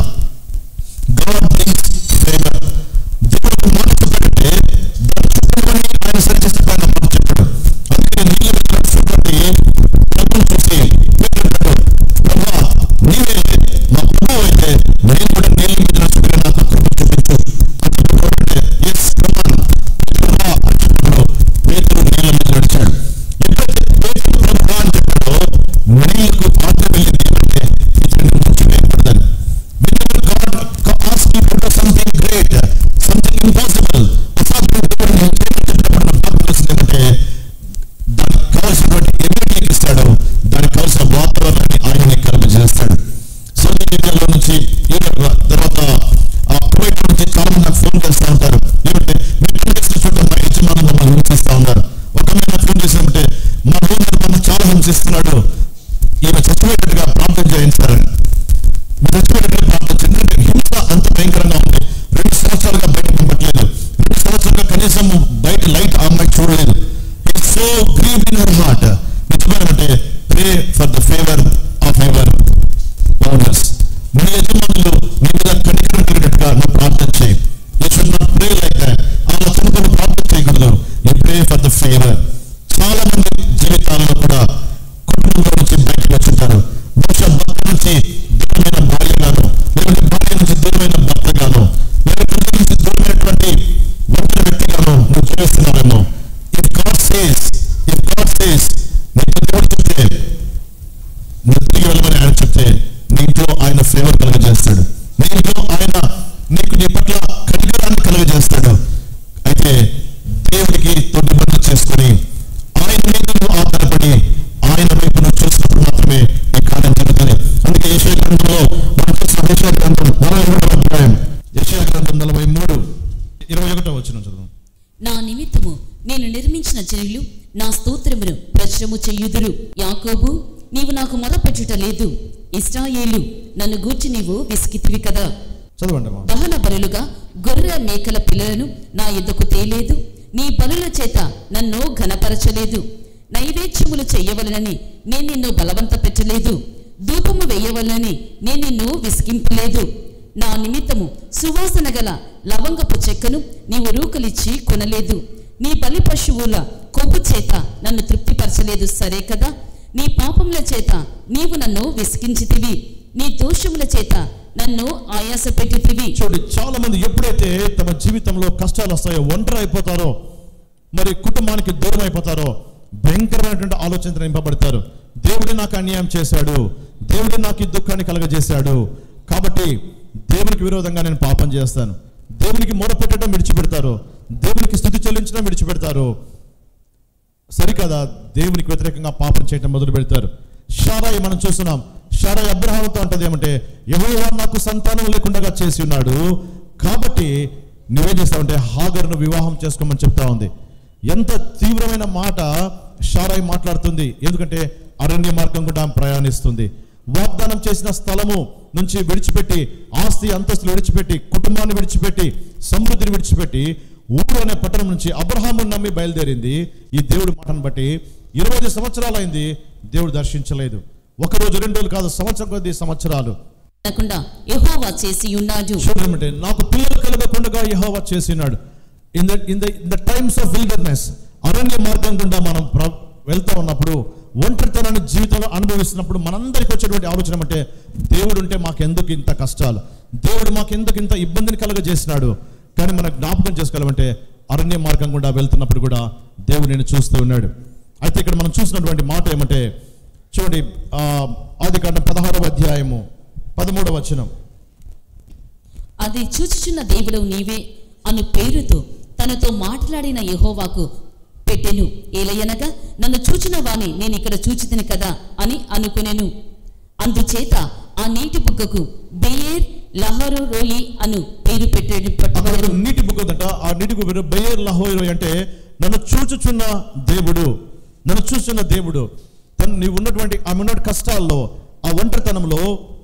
God brings favor. దేవుడు మాట చెప్పాడంటే దాన్ని చెప్పమని ఆయన సరిచేస్తే ఆయన మాట చెప్పాడు అందుకే నీళ్ళు మీద నడుచుకుంటే ప్రభుని చూసి పేరు అంటాడు ప్రభా నీవే మా ప్రభు అయితే నేను కూడా నీళ్ళ మీద నడుచుకుని నాకు కృప చూపించు అని చెప్పాడంటే ఎస్ కమాన్ ప్రభా అని చెప్పాడు పేతురు నీళ్ళ మీద నడిచాడు ఎప్పుడైతే పేతురు ప్రభా అని చెప్పాడో నీళ్లకు పాత్ర వెళ్ళింది అంటే ఇతని నుంచి వేయబడదని whenever God asks you to do something great, something impossible, అసాధ్యమైనటువంటి ఏమి చెప్పినప్పుడు నాకు బాగా తెలుస్తుంది ఏంటంటే దానికి కావాల్సినటువంటి ఎబిలిటీ ఇస్తాడు దానికి కావాల్సిన వాతావరణాన్ని ఆయన నీకు కలుగజేస్తాడు సౌదీ అరేబియాలో నుంచి ఈ తర్వాత ఆ కువైట్ నుంచి చాలా మంది నాకు ఫోన్ చేస్తూ ఉంటారు ఏమంటే మీరు ఫోన్ చేసిన చోట మా యజమానులు మమ్మల్ని హింసిస్తూ ఉన్నారు ఒక అమ్మాయి నాకు ఫోన్ చేసినట్టే మా ఊరిలో మమ్మల్ని చాలా హింసిస్తున్నాడు ఈమె చచ్చిపోయేటట్టుగా ప్రాంతం చేయించారని చచ్చిపోయేటట్టుగా ప్రాంతం ఎందుకంటే హింస అంత భయంకరంగా ఉంది రెండు సంవత్సరాలుగా బయట పంపట్లేదు రెండు సంవత్సరాలుగా కనీసం బయట లైట్ ఆ అమ్మాయి చూడలేదు it's so grieve in her heart నిజమేనంటే pray for the favour of ever owners నీ యజమానులు నీ మీద కనికరం కలిగినట్టుగా నువ్వు ప్రార్థన చేయి you should not pray like that అలా చదువుకుని ప్రార్థన చేయకూడదు you pray for the favour చాలా మంది జీవితాల్లో కూడా కుటుంబంలో నుంచి బయటకు వచ్చుంటారు బహుశా భర్త నుంచి దూరమైన భార్యగాను లేదంటే భార్య నుంచి దూరమైన భర్తగాను లేదంటే భర్త నుంచి దూరమైనటువంటి ఒంటరి వ్యక్తిగాను నువ్వు జీవిస్తున్నావేమో if God says if God says నీకు దేవుడు చెప్తే నువ్వు తిరిగి వెళ్ళమని ఆయన చెప్తే నీ ఇంట్లో ఆయన ఫేవర్ కలుగజేస్తాడు నీ ఇంట్లో ఆయన నీకు నీ పట్ల కనికరాన్ని కలుగజేస్తాడు అయితే దేవుడికి తొలి బంధు చేసుకుని ఆయన మీద నువ్వు ఆధారపడి ఆయన వైపు నువ్వు చూసినప్పుడు మాత్రమే ఈ కార్యం జరుగుతుంది అందుకే యశయ గ్రంథంలో మనం చూసిన యశయ గ్రంథం నలభై మూడవ అధ్యాయం యశయ గ్రంథం నలభై మూడు ఇరవై ఒకటో వచ్చిన చదువు నా నిమిత్తము నేను నిర్మించిన జనులు నా స్తోత్రమును ప్రచురము చెయ్యుదురు యాకోబు నీవు నాకు మొరపెట్టుట లేదు ఇస్రాయేలు నన్ను గూర్చి నీవు విసిగితివి కదా చదవండి అమ్మా దహన బలులుగా గొర్రె మేకల పిల్లలను నా ఎద్దకు తేలేదు నీ బలుల చేత నన్ను ఘనపరచలేదు నైవేద్యములు చెయ్యవలనని నేను నిన్ను బలవంత పెట్టలేదు ధూపము వేయవలనని నేను నిన్ను విసిగింపలేదు నా నిమిత్తము సువాసన గల లవంగపు చెక్కను నీవు రూకలిచ్చి కొనలేదు నీ బలి పశువుల కొవ్వు చేత నన్ను తృప్తిపరచలేదు సరే కదా నీ పాపముల చేత నీవు నన్ను విసిగించితివి నీ దోషముల చేత నన్ను ఆయాస పెట్టితివి చూడండి చాలా మంది ఎప్పుడైతే తమ జీవితంలో కష్టాలు వస్తాయో ఒంటరి అయిపోతారో మరి కుటుంబానికి దూరం అయిపోతారో భయంకరమైనటువంటి ఆలోచనతో నింపబడతారు దేవుడే నాకు అన్యాయం చేశాడు దేవుడే నాకు ఈ దుఃఖాన్ని కలగజేశాడు కాబట్టి దేవునికి విరోధంగా నేను పాపం చేస్తాను దేవునికి మొరపెట్టడం విడిచిపెడతారు దేవునికి స్థుతి చెల్లించడం విడిచిపెడతారు సరికదా దేవునికి వ్యతిరేకంగా పాపం చేయడం మొదలు పెడతారు షారాయి మనం చూస్తున్నాం షారాయి అబ్రహాంతో అంటది ఏమంటే యెహోవా నాకు సంతానం లేకుండా చేసి ఉన్నాడు కాబట్టి నువ్వేం చేస్తావంటే హాగర్ను వివాహం చేసుకోమని చెప్తా ఉంది ఎంత తీవ్రమైన మాట షారాయి మాట్లాడుతుంది ఎందుకంటే అరణ్య మార్గం కూడా ఆమె ప్రయాణిస్తుంది వాగ్దానం చేసిన స్థలము నుంచి విడిచిపెట్టి ఆస్తి అంతస్తులు విడిచిపెట్టి కుటుంబాన్ని విడిచిపెట్టి సమృద్ధిని విడిచిపెట్టి ఊరు అనే పట్టణం నుంచి అబ్రహాము నమ్మి బయలుదేరింది ఈ దేవుడి మాటను బట్టి ఇరవై ఐదు సంవత్సరాలైంది దేవుడు దర్శించలేదు ఒక రోజు రెండు రోజులు కాదు సంవత్సరం కొద్ది సంవత్సరాలు అనకుండా యెహోవా చేసి ఉన్నాడు చూడమంటే నాకు పిల్లలు కలగకుండా యెహోవా చేసినాడు in the in the in the times of wilderness అరణ్య మార్గం గుండా మనం ప్ర- వెళ్తా ఉన్నప్పుడు ఒంటరితనాన్ని జీవితంలో అనుభవిస్తున్నప్పుడు మనందరికి వచ్చేటువంటి ఆలోచన అంటే దేవుడు ఉంటే మాకెందుకు ఇంత కష్టాలు దేవుడు మాకెందుకు ఇంత ఇబ్బందిని కలగజేసినాడు కానీ మనం జ్ఞాపకం చేసుకోవాలంటే అరణ్య మార్గం గుండా వెళ్తున్నప్పుడు కూడా దేవుడు నేను చూస్తూ ఉన్నాడు అయితే ఇక్కడ మనం చూసినటువంటి మాట ఏమంటే చూడండి ఆ, ఆది కాండం పదహారవ అధ్యాయము పదమూడవ వచనం అది చూచుచున్న దేవుడవు నీవే అను పేరుతో తనతో మాట్లాడిన యెహోవాకు పెట్టెను ఏలయనగా నన్ను చూచిన వాని నేను ఇక్కడ చూచితిని కదా అని అనుకునేను అందుచేత ఆ నీటి బుగ్గకు బెయేర్ లహరు రోయి అను పేరు పెట్టేడు అక్కడ పట్టుబడెను నీటి బుక్ ఉందట ఆ నీటి బుక్ బయర్ లహోయిరో అంటే నన్ను చూచుచున్న దేవుడు నన్ను చూస్తున్న దేవుడు తను నీవు ఉన్నటువంటి ఆమె ఉన్న కష్టాల్లో ఆ ఒంటరితనంలో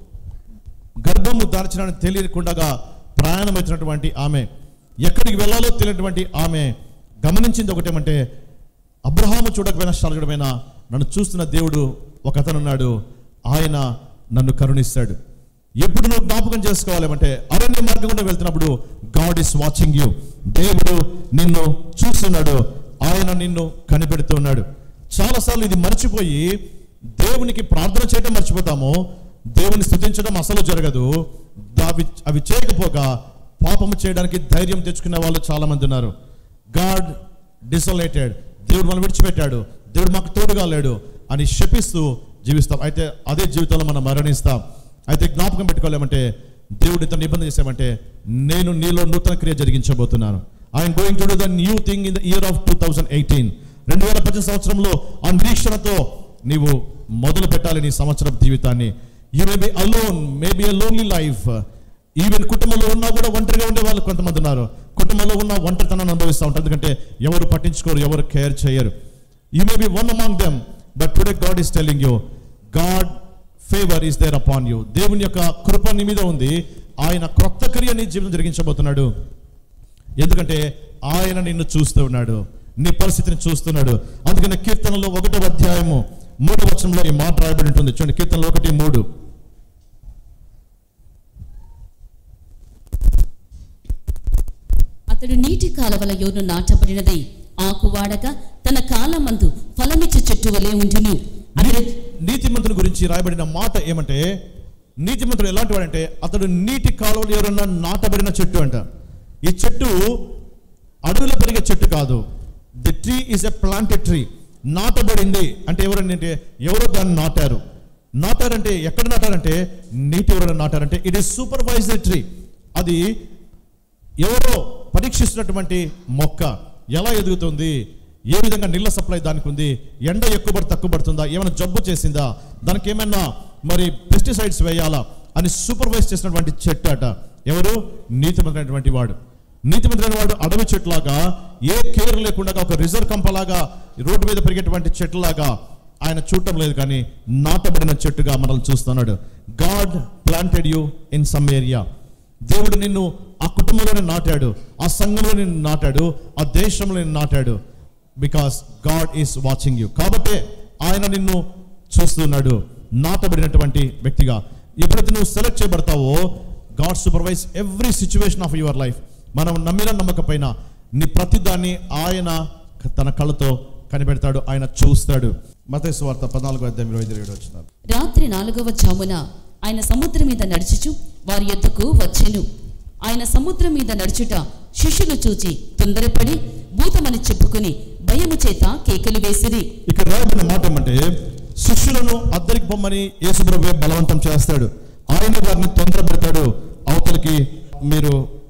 గర్భము దాల్చడానికి తెలియకుండా ప్రయాణమవుతున్నటువంటి ఆమె ఎక్కడికి వెళ్ళాలో తెలియనటువంటి ఆమె గమనించింది ఒకటేమంటే అబ్రహాము చూడకపోయినా శలగడమైనా నన్ను చూస్తున్న దేవుడు ఒక అతను ఉన్నాడు ఆయన నన్ను కరుణిస్తాడు ఎప్పుడు నువ్వు జ్ఞాపకం చేసుకోవాలంటే అరణ్య మార్గం గుండా వెళ్తున్నప్పుడు గాడ్ ఇస్ వాచింగ్ యూ దేవుడు నిన్ను చూస్తున్నాడు ఆయన నిన్ను కనిపెడుతున్నాడు చాలాసార్లు ఇది మర్చిపోయి దేవునికి ప్రార్థన చేయడం మర్చిపోతాము దేవుని స్థుతించడం అసలు జరగదు అవి అవి చేయకపోగా పాపము చేయడానికి ధైర్యం తెచ్చుకునే వాళ్ళు చాలా మంది ఉన్నారు గాడ్ డిసోలేటెడ్ దేవుడు మనం విడిచిపెట్టాడు దేవుడు మాకు తోడుగా లేడు అని శపిస్తూ జీవిస్తాం అయితే అదే జీవితంలో మనం మరణిస్తాం అయితే జ్ఞాపకం పెట్టుకోలేమంటే దేవుడు ఇతను నిబంధన చేసామంటే నేను నీలో నూతన క్రియ జరిగించబోతున్నాను I'm going to do the new thing in the year of two thousand eighteen రెండు వేల పద్దెనిమిది సంవత్సరంలో ఆ నిరీక్షణతో నీవు మొదలు పెట్టాలి నీ సంవత్సరం జీవితాన్ని you may be alone may be a lonely life even కుటుంబంలో ఉన్నా కూడా ఒంటరిగా ఉండే వాళ్ళు కొంతమంది ఉన్నారు కుటుంబంలో ఉన్న ఒంటరితనాన్ని అనుభవిస్తూ ఉంటారు ఎందుకంటే ఎవరు పట్టించుకోరు ఎవరు కేర్ చేయరు you may be one among them but today God is telling you God favour is there upon you దేవుని యొక్క కృప నీ మీద ఉంది ఆయన క్రొత్త క్రియ నీ జీవితం జరిగించబోతున్నాడు ఎందుకంటే ఆయన నిన్ను చూస్తూ ఉన్నాడు నీ పరిస్థితిని చూస్తున్నాడు అందుకని కీర్తనలో ఒకటో అధ్యాయము మూడో వచనంలో ఈ మాట రాయబడి ఉంటుంది చూడండి కీర్తనలో ఒకటి మూడు అతడు నీటి కాలవల యోను నాటబడినదై ఆకు వాడక తన కాలమందు ఫలమిచ్చు చెట్టు వలె ఉండును అతడు నీతిమంతుని గురించి రాయబడిన మాట ఏమంటే నీతిమంతుడు ఎలాంటి వాడంటే అతడు నీటి కాలువలు ఎవరన్నా నాటబడిన చెట్టు అంట ఈ చెట్టు అడవిలో పెరిగే చెట్టు కాదు the tree is a planted tree నాటబడింది అంటే ఎవరండి అంటే ఎవరో దాన్ని నాటారు నాటారంటే ఎక్కడ నాటారంటే నీటి ఎవరైనా నాటారంటే ఇట్ ఈస్ సూపర్వైజర్ ట్రీ అది ఎవరో పరీక్షిస్తున్నటువంటి మొక్క ఎలా ఎదుగుతుంది ఏ విధంగా నీళ్ళ సప్లై దానికి ఉంది ఎండ ఎక్కువ పడి తక్కువ పడుతుందా ఏమైనా జబ్బు చేసిందా దానికి ఏమైనా మరి పెస్టిసైడ్స్ వేయాలా అని సూపర్వైజ్ చేసినటువంటి చెట్టు అట ఎవరు నీతిమంతుడైనటువంటి వాడు నీతిమంతుడైన వాడు అడవి చెట్లాగా ఏ కేర్ లేకుండా ఒక రిజర్వ్ కంపలాగా రోడ్డు మీద పెరిగేటువంటి చెట్లాగా ఆయన చూడటం లేదు కానీ నాటబడిన చెట్టుగా మనల్ని చూస్తున్నాడు God planted you in some area దేవుడు నిన్ను ఆ కుటుంబంలోనే నాటాడు ఆ సంఘంలో నిన్ను నాటాడు ఆ దేశంలో నిన్ను నాటాడు because God is watching you కాబట్టి ఆయన నిన్ను చూస్తున్నాడు నాటబడినటువంటి వ్యక్తిగా ఎప్పుడైతే నువ్వు సెలెక్ట్ చేయబడతావో God supervise every situation of your life మనం నమ్మిన నమ్మకపోయినా నీ ప్రతిదాన్ని ఆయన తన కళ్ళతో కనిపెడతాడు ఆయన చూస్తాడు మతేసు వార్త పద్నాలుగో అధ్యాయం ఇరవై ఏడు వచ్చినారు రాత్రి నాలుగవ జామున ఆయన సముద్రం మీద నడుచుచు వారి యొద్దకు వచ్చెను ఆయన సముద్రం మీద నడుచుట శిష్యులు చూచి తొందరపడి భూతమని చెప్పుకుని భయము చేత కేకలు వేసిరి ఇక్కడ రాయబడిన మాట ఏమంటే శిష్యులను అద్దరికి పొమ్మని యేసుప్రభు బలవంతం చేస్తాడు ఆయన వారిని తొందర పెడతాడు అవతలికి మీరు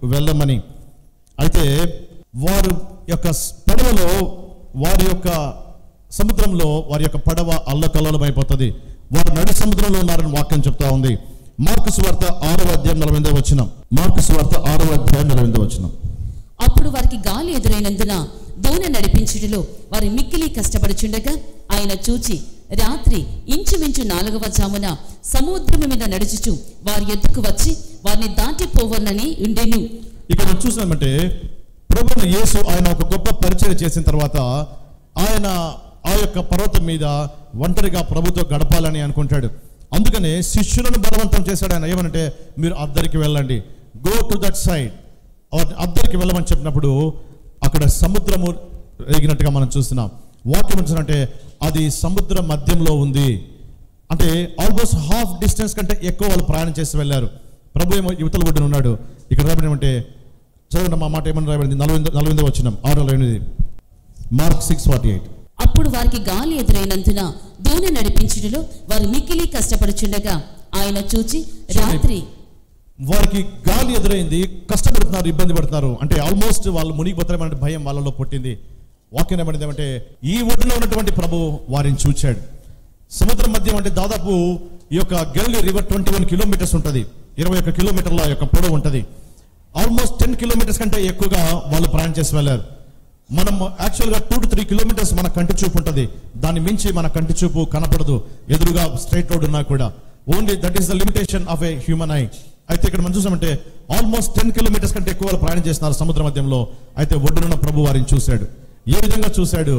వెళ్ళమని అయితే వారు యొక్క పడవలో వారి యొక్క సముద్రంలో వారి యొక్క పడవ అల్లకల్లోలం అయిపోతుంది వారు నడి సముద్రంలో ఉన్నారని వాక్యం చెప్తా ఉంది మార్కు సువార్త ఆరవ అధ్యాయం నలభై ఎనిమిదో వచ్చిన మార్కు సువార్త ఆరవ అధ్యాయం నలభై ఎనిమిదో వచ్చిన అప్పుడు వారికి గాలి ఎదురైనందున దోణి నడిపించుటలో వారు మిక్కిలి కష్టపడుచుండగా ఆయన చూచి రాత్రి ఇంచుమించు నాలుగవ జామున సముద్రము మీద నడుచుచు వారి ఎద్దుకు వచ్చి వారిని దాటిపోవనని ఉండెను ఇక్కడ మనం చూసినామంటే ప్రభుని యేసు ఆయన ఒక గొప్ప పరిచయం చేసిన తర్వాత ఆయన ఆ యొక్క పర్వతం మీద ఒంటరిగా ప్రభుతో గడపాలని అనుకుంటాడు అందుకనే శిష్యులను బలవంతం చేశాడు ఆయన ఏమనంటే మీరు అద్దరికి వెళ్ళండి గో టు దట్ సైడ్ అద్దరికి వెళ్ళమని చెప్పినప్పుడు అక్కడ సముద్రము రేగినట్టుగా మనం చూస్తున్నాం వాక్యం అంటే అది సముద్ర మధ్యంలో ఉంది అంటే ఆల్మోస్ట్ హాఫ్ డిస్టెన్స్ కంటే ఎక్కువ వాళ్ళు ప్రయాణం చేసి వెళ్ళారు ప్రభు ఏమో యువతల ఒడ్డున ఉన్నాడు ఇక్కడ రాబడి ఏమంటే చదవండి మా మాట ఏమని రాబడింది నలభై నలభై ఎనిమిది వచ్చినాం ఆరు నలభై ఎనిమిది మార్క్ సిక్స్ ఫార్టీ ఎయిట్ అప్పుడు వారికి గాలి ఎదురైనందున దోణి నడిపించుటలో వారు మిక్కిలి కష్టపడుచుండగా ఆయన చూచి రాత్రి వారికి గాలి ఎదురైంది కష్టపడుతున్నారు ఇబ్బంది పడుతున్నారు అంటే ఆల్మోస్ట్ వాళ్ళు మునిగిపోతారనే భయం వాళ్ళలో పుట్టింది వాక్యం ఏమనేది ఏమంటే ఈ ఒడ్డున ఉన్నటువంటి ప్రభు వారిని చూచాడు సముద్రం మధ్యం అంటే దాదాపు ఈ యొక్క గెల్లి రివర్ ట్వంటీ వన్ కిలోమీటర్స్ ఉంటుంది ఇరవై ఒక్క కిలోమీటర్ల యొక్క పొడవు ఉంటుంది ఆల్మోస్ట్ టెన్ కిలోమీటర్స్ కంటే ఎక్కువగా వాళ్ళు ప్రయాణం చేసి వెళ్ళారు మనం యాక్చువల్గా టూ టు త్రీ కిలోమీటర్స్ మన కంటి చూపు ఉంటుంది దాన్ని మించి మన కంటి చూపు కనపడదు ఎదురుగా స్ట్రైట్ రోడ్ ఉన్నా కూడా only that is the limitation of a human eye అయితే ఇక్కడ మనం చూసామంటే ఆల్మోస్ట్ టెన్ కిలోమీటర్స్ కంటే ఎక్కువ వాళ్ళు ప్రయాణం చేస్తున్నారు సముద్ర మధ్యంలో అయితే ఒడ్డునున్న ప్రభు వారిని చూశాడు ఏ విధంగా చూశాడు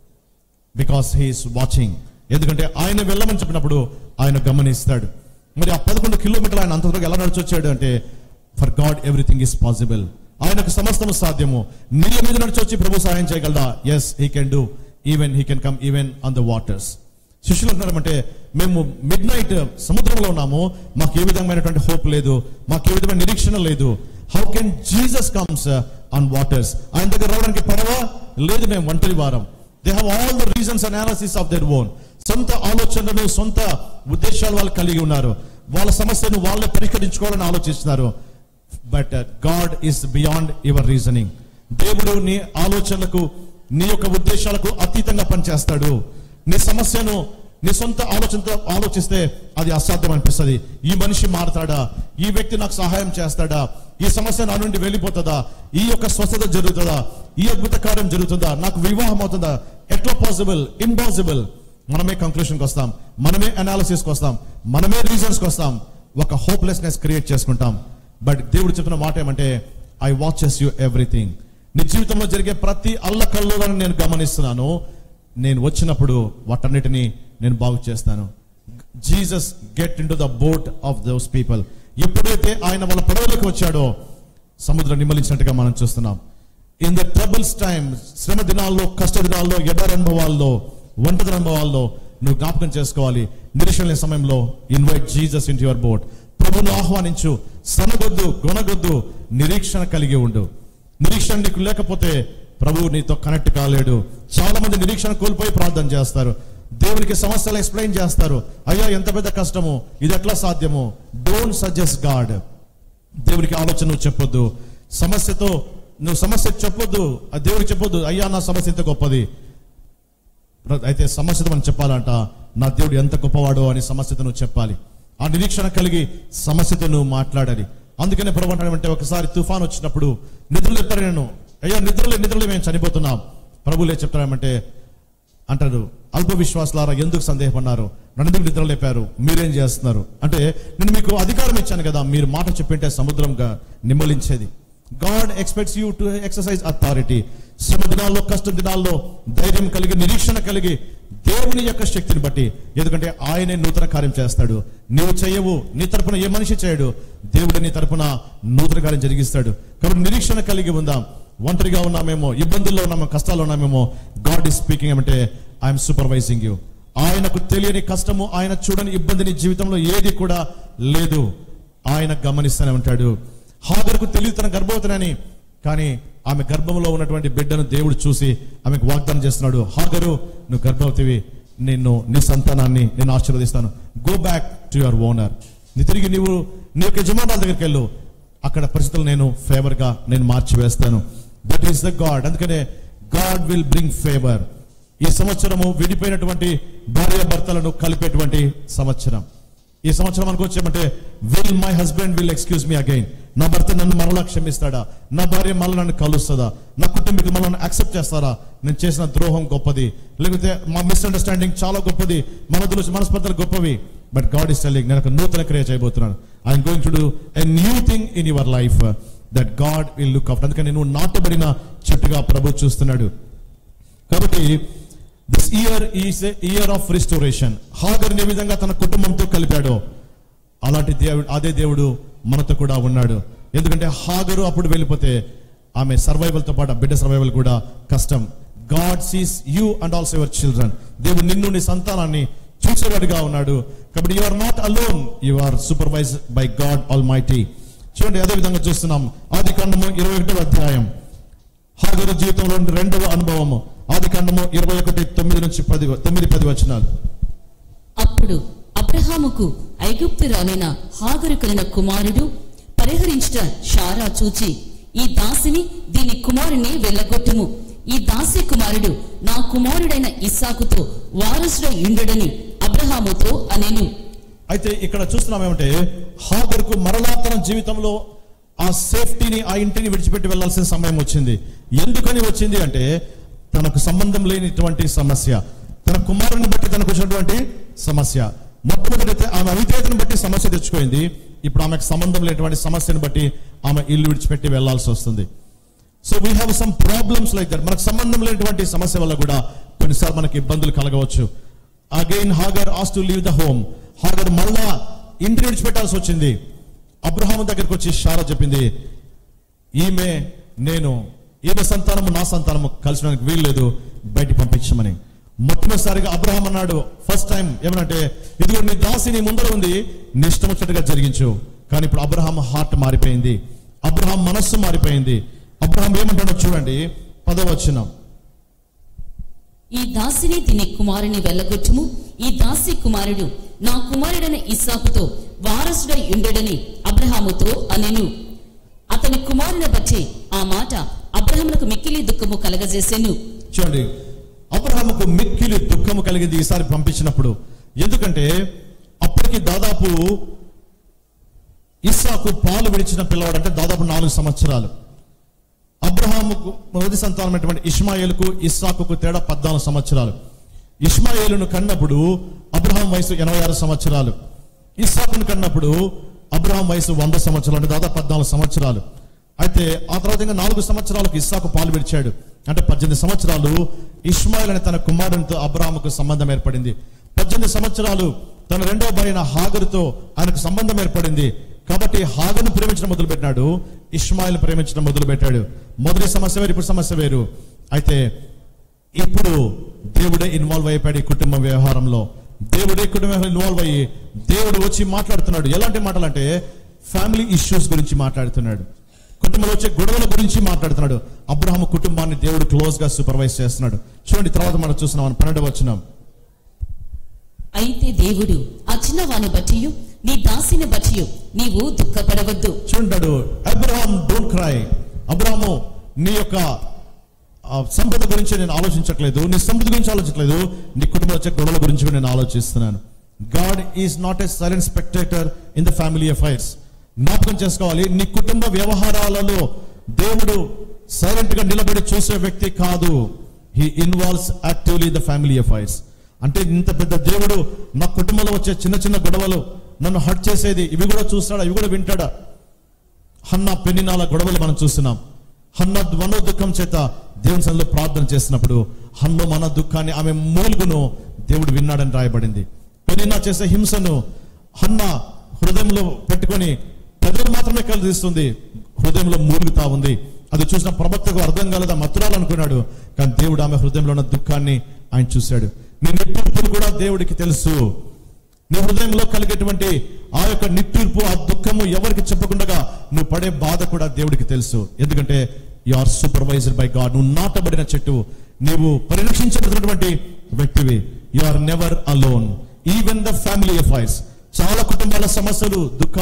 బికాస్ హీఈస్ వాచింగ్ ఎందుకంటే ఆయన వెళ్ళమని చెప్పినప్పుడు ఆయన గమనిస్తాడు మరి ఆ పదకొండు కిలోమీటర్లు ఆయన అంత దూరం ఎలా నడిచొచ్చాడు అంటే for God everything is possible ఆయనకు సమస్తము సాధ్యము నీళ్ళ మీద నడిచొచ్చి ప్రభు సహాయం చేయగలదా yes he can do even he can come even on the waters శిష్యులు అంటున్నారంటే మేము మిడ్ నైట్ సముద్రంలో ఉన్నాము మాకు ఏ విధమైనటువంటి హోప్ లేదు మాకు ఏ విధమైన నిరీక్షణ లేదు how can Jesus comes on waters ఆయన దగ్గర రావడానికి పడవ లేదు మేము ఒంటరి వారం they have all the reasons analysis of their own సొంత ఆలోచనలు సొంత ఉద్దేశాలు వాళ్ళు కలిగి ఉన్నారు వాళ్ళ సమస్యను వాళ్ళే పరిష్కరించుకోవాలని ఆలోచిస్తున్నారు but God is beyond your reasoning దేవుడు నీ ఆలోచనలకు నీ యొక్క ఉద్దేశాలకు అతీతంగా పనిచేస్తాడు నీ సమస్యను నీ సొంత ఆలోచనతో ఆలోచిస్తే అది అసాధ్యం అనిపిస్తుంది ఈ మనిషి మారతాడా ఈ వ్యక్తి నాకు సహాయం చేస్తాడా ఈ సమస్య నా నుండి వెళ్ళిపోతుందా ఈ యొక్క స్వస్థత జరుగుతుందా ఈ అద్భుత కార్యం జరుగుతుందా నాకు వివాహం అవుతుందా ఎట్లా పాసిబుల్ ఇంపాసిబుల్ మనమే కంక్లూషన్కి వస్తాం మనమే అనాలిసిస్కి వస్తాం మనమే రీజన్స్కి వస్తాం ఒక హోప్లెస్నెస్ క్రియేట్ చేసుకుంటాం బట్ దేవుడు చెప్పిన మాట ఏమంటే ఐ వాచెస్ యూ ఎవ్రీథింగ్ నీ జీవితంలో జరిగే ప్రతి అల్లకల్లోలను నేను గమనిస్తున్నాను నేను వచ్చినప్పుడు వాటన్నిటిని నేను బాగు చేస్తాను Jesus get in to the boat of those people ఎప్పుడైతే ఆయన వాళ్ళ పడవలోకి వచ్చాడో సముద్రం నిమ్మలించినట్టుగా మనం చూస్తున్నాం ఇన్ ద ట్రబుల్స్ టైమ్ శ్రమ దినాల్లో కష్ట దినాల్లో ఎడర్ అనుభవాల్లో ఒంటరి అనుభవాల్లో నువ్వు జ్ఞాపకం చేసుకోవాలి నిరీక్షణ లేని సమయంలో invite Jesus in your boat ప్రభును ఆహ్వానించు సనగొద్దు గొనగొద్దు నిరీక్షణ కలిగి ఉండు నిరీక్షణ నీకు లేకపోతే ప్రభువు నీతో కనెక్ట్ కాలేడు చాలా మంది నిరీక్షణ కోల్పోయి ప్రార్థన చేస్తారు దేవునికి సమస్యలు ఎక్స్ప్లెయిన్ చేస్తారు అయ్యా ఎంత పెద్ద కష్టము ఇది ఎట్లా సాధ్యము డోంట్ సజెస్ట్ గాడ్ దేవునికి ఆలోచన నువ్వు చెప్పొద్దు సమస్యతో నువ్వు సమస్య చెప్పొద్దు ఆ దేవుడికి చెప్పొద్దు అయ్యా నా సమస్య ఇంత గొప్పది అయితే సమస్యతో మనం చెప్పాలంట నా దేవుడు ఎంత గొప్పవాడో అని సమస్యతో నువ్వు చెప్పాలి ఆ నిరీక్షణ కలిగి సమస్యతో నువ్వు మాట్లాడాలి అందుకనే ప్రభు అంటే ఒకసారి తుఫాన్ వచ్చినప్పుడు నిద్రలు చెప్తారు నేను అయ్యా నిద్రలే నిద్రలే మేము చనిపోతున్నాం ప్రభులే చెప్తారేమంటే అంటారు అల్ప విశ్వాసాలారా ఎందుకు సందేహపడినారు నన్ను ఎందుకు నిద్ర లేపారు మీరేం చేస్తున్నారు అంటే నేను మీకు అధికారం ఇచ్చాను కదా మీరు మాట చెప్పింటే సముద్రంగా నిమ్మలించేది God expects you to exercise authority శ్రమ దినాల్లో కష్ట దినాల్లో ధైర్యం కలిగి నిరీక్షణ కలిగి దేవుని యొక్క శక్తిని బట్టి ఎందుకంటే ఆయనే నూతన కార్యం చేస్తాడు నీవు చేయవు నీ తరపున ఏ మనిషి చేయడు దేవుడు నీ తరపున నూతన కార్యం జరిగిస్తాడు కాబట్టి నిరీక్షణ కలిగి ఉందాం ఒంటరిగా ఉన్నామేమో ఇబ్బందుల్లో ఉన్నామో కష్టాల్లో ఉన్నామేమో గాడ్ ఈస్ స్పీకింగ్ ఏమంటే ఐఎమ్ సూపర్వైజింగ్ యూ ఆయనకు తెలియని కష్టము ఆయన చూడని ఇబ్బంది నీ జీవితంలో ఏది కూడా లేదు ఆయన గమనిస్తూనే ఉంటాడు హాగర్కు తెలియదు తన గర్భవతినని కానీ ఆమె గర్భంలో ఉన్నటువంటి బిడ్డను దేవుడు చూసి ఆమెకు వాగ్దానం చేస్తున్నాడు హాగరు నువ్వు గర్భవతివి నిన్ను నీ సంతానాన్ని నేను ఆశీర్వదిస్తాను go back to your owner నీ తిరిగి నీవు నీ యొక్క యజమానుల దగ్గరికి వెళ్ళు అక్కడ పరిస్థితులు నేను ఫేవర్ గా నేను మార్చివేస్తాను దట్ ఈస్ ద గాడ్ అందుకనే గాడ్ విల్ బ్రింగ్ ఫేవర్ ఈ సంవత్సరము విడిపోయినటువంటి భార్య భర్తలను కలిపేటువంటి సంవత్సరం ఈ సంవత్సరం మనకు వచ్చేమంటే will my husband will excuse me again నా భర్త నన్ను మరలా క్షమిస్తాడా నా భార్య మళ్ళీ నన్ను కలుస్తుందా నా కుటుంబీకులు మళ్ళీ యాక్సెప్ట్ చేస్తారా నేను చేసిన ద్రోహం గొప్పది లేకపోతే మా మిస్అండర్స్టాండింగ్ చాలా గొప్పది మన దృష్టి మనస్పర్ధలు గొప్పవి బట్ గాడ్ ఇస్ టెల్లింగ్ నేను ఒక నూతన క్రియ చేయబోతున్నాను I'm going to do a new thing in your life that God will look up అందుకని నువ్వు నాటబడిన చెట్టుగా ప్రభు చూస్తున్నాడు కాబట్టి this year is year of restoration Hagar ఏ విధంగా తన కుటుంబంతో కలిపాడో అలాంటి దేవుడు అదే దేవుడు మనతో కూడా ఉన్నాడు ఎందుకంటే హాగరు అప్పుడు వెళ్ళిపోతే ఆమె సర్వైవల్ తో పాటు ఆ బిడ్డ సర్వైవల్ కూడా కష్టం God sees you and also your children దేవుడు నిన్ను నీ సంతానాన్ని చూసేవాడుగా ఉన్నాడు కాబట్టి you are not alone you are supervise by God almighty చూడండి అదే విధంగా చూస్తున్నాం ఆది కాండము ఇరవై ఒకటో అధ్యాయం హాగరు జీవితంలో రెండవ అనుభవము ఆది కాండము ఇరవై ఒకటి తొమ్మిది నుంచి పది తొమ్మిది పది వచనాలు అప్పుడు అబ్రహాముకు ఐగుప్తురాలైన హాగరు కలిగిన కుమారుడు పరిహరించుట షారా చూచి ఈ దాసిని దీని కుమారుని వెళ్ళగొట్టుము ఈ దాసి కుమారుడు నా కుమారుడైన ఇస్సాకుతో వారసుడై ఉండడని అబ్రహాముతో అనెను అయితే ఇక్కడ చూస్తున్నాం ఏమంటే హాగర్కు మరలా తన జీవితంలో ఆ సేఫ్టీని ఆ ఇంటిని విడిచిపెట్టి వెళ్ళాల్సిన సమయం వచ్చింది ఎందుకని వచ్చింది అంటే తనకు సంబంధం లేనిటువంటి సమస్య తన కుమారుని బట్టి తనకు వచ్చినటువంటి సమస్య మొట్టమొదటి ఆమె అవిధేయతను బట్టి సమస్య తెచ్చుకోయింది ఇప్పుడు ఆమెకు సంబంధం లేనటువంటి సమస్యను బట్టి ఆమె ఇల్లు విడిచిపెట్టి వెళ్లాల్సి వస్తుంది so we have some problems like that మనకు సంబంధం లేనటువంటి సమస్య వల్ల కూడా కొన్నిసార్లు మనకి ఇబ్బందులు కలగవచ్చు again Hagar has to leave the home Hagar మళ్ళా ఇంటిని విడిచిపెట్టాల్సి వచ్చింది అబ్రహాం దగ్గరికి వచ్చి షారా చెప్పింది ఈమె నేను ఈమె సంతానము నా సంతానము కలిసడానికి వీల్లేదు బయటికి పంపించమని మొట్టమొదటిసారిగా అబ్రహాం అన్నాడు ఫస్ట్ టైం ఏమనంటే ఇదిగో నీ దాసి నీ ముందర ఉంది నీ ఇష్టం వచ్చినట్టుగా జరిగించు కానీ ఇప్పుడు అబ్రహాం హార్ట్ మారిపోయింది అబ్రహాం మనస్సు మారిపోయింది అబ్రహాం ఏమంటాడో చూడండి పదవచనం ఈ దాసిని దీని కుమారుని వెళ్ళగొట్టుము ఈ దాసి కుమారుడు నా కుమారుడైన ఇస్సాకుతో వారసుడై ఉండడని అబ్రహాముతో అనెను అతని కుమారుని బట్టి ఆ మాట అబ్రహామునకు మిక్కిలి దుఃఖము కలగజేసెను చూడండి అబ్రహాముకు మిక్కిలి దుఃఖము కలిగింది ఈసారి పంపించినప్పుడు ఎందుకంటే అప్పటికి దాదాపు ఇస్సాకు పాలు విడిచిన పిల్లవాడు అంటే దాదాపు నాలుగు సంవత్సరాలు అబ్రహాముకు మొదటి సంతానమైనటువంటి ఇష్మాయేలుకు ఇస్సాకుకు తేడా పద్నాలుగు సంవత్సరాలు ఇష్మాయేలును కన్నప్పుడు అబ్రహాం వయసు ఎనభై ఆరు సంవత్సరాలు ఇస్సాకును కన్నప్పుడు అబ్రహాం వయసు వంద సంవత్సరాలు అంటే దాదాపు పద్నాలుగు సంవత్సరాలు అయితే ఆ తర్వాత ఇంకా నాలుగు సంవత్సరాలకు ఇస్సాకు పాలు విడిచాడు అంటే పద్దెనిమిది సంవత్సరాలు ఇష్మాయిల్ అనే తన కుమారునితో అబ్రహాముకు సంబంధం ఏర్పడింది పద్దెనిమిది సంవత్సరాలు తన రెండవ భార్యన హాగరుతో ఆయనకు సంబంధం ఏర్పడింది కాబట్టి హాగను ప్రేమించడం మొదలు పెట్టినాడు ఇష్మాయిల్ ప్రేమించడం మొదలు పెట్టాడు మొదటి సమస్య వేరు ఇప్పుడు సమస్య వేరు అయితే ఇప్పుడు దేవుడే ఇన్వాల్వ్ అయిపోయాడు ఈ కుటుంబ వ్యవహారంలో దేవుడే కుటుంబం ఇన్వాల్వ్ అయ్యి దేవుడు వచ్చి మాట్లాడుతున్నాడు ఎలాంటి మాటలు అంటే ఫ్యామిలీ ఇష్యూస్ గురించి మాట్లాడుతున్నాడు కుటుంబంలో వచ్చే గొడవల గురించి మాట్లాడుతున్నాడు అబ్రహాము కుటుంబాన్ని దేవుడు క్లోజ్ గా సూపర్వైజ్ చేస్తున్నాడు చూడండి తర్వాత మనం చూస్తున్నాం పన్నెండు వచ్చినాం అయితే దేవుడు ఆ చిన్నవాని బట్టియు నీ దాసిని బట్టియు నీవు దుఃఖపడవద్దు చూడంటాడు అబ్రహాం డోంట్ క్రై అబ్రహాము నీ యొక్క ఆ, సంపద గురించి నేను ఆలోచించట్లేదు నీ సంపద గురించి ఆలోచించట్లేదు నీ కుటుంబంలో వచ్చే గొడవల గురించి కూడా నేను ఆలోచిస్తున్నాను God is not a silent spectator in the family affairs జ్ఞాపకం చేసుకోవాలి నీ కుటుంబ వ్యవహారాలలో దేవుడు సైలెంట్ గా నిలబడి చూసే వ్యక్తి కాదు he involves actively the family affairs అంటే ఇంత పెద్ద దేవుడు నా కుటుంబంలో వచ్చే చిన్న చిన్న గొడవలు నన్ను హర్ట్ చేసేది ఇవి కూడా చూస్తాడా ఇవి కూడా వింటాడా హన్న పెన్నినాల గొడవలు మనం చూస్తున్నాం హన్న మనో దుఃఖం చేత దేవుని సన్నిధిలో ప్రార్థన చేసినప్పుడు హన్ను మన దుఃఖాన్ని ఆమె మూలుగును దేవుడు విన్నాడని రాయబడింది పెనినా చేసే హింసను హన్న హృదయంలో పెట్టుకొని పెదవులు మాత్రమే కలిగిస్తుంది హృదయంలో మూలుగుతా ఉంది అది చూసిన ప్రవక్తకు అర్థం కాలేదా మతురాలు అనుకున్నాడు కానీ దేవుడు ఆమె హృదయంలో ఉన్న దుఃఖాన్ని ఆయన చూశాడు నేను ఎప్పుడు కూడా దేవుడికి తెలుసు నీ హృదయంలో కలిగేటువంటి ఆ యొక్క నిట్టూర్పు ఆ దుఃఖము ఎవరికి చెప్పకుండా నువ్వు పడే బాధ కూడా దేవుడికి తెలుసు ఎందుకంటే you are supervisor by God నువ్వు నాటబడిన చెట్టు నీవు పరిరక్షించబడినటువంటి వ్యక్తివి you are never alone even the family affairs చాలా కుటుంబాల సమస్యలు దుఃఖాలు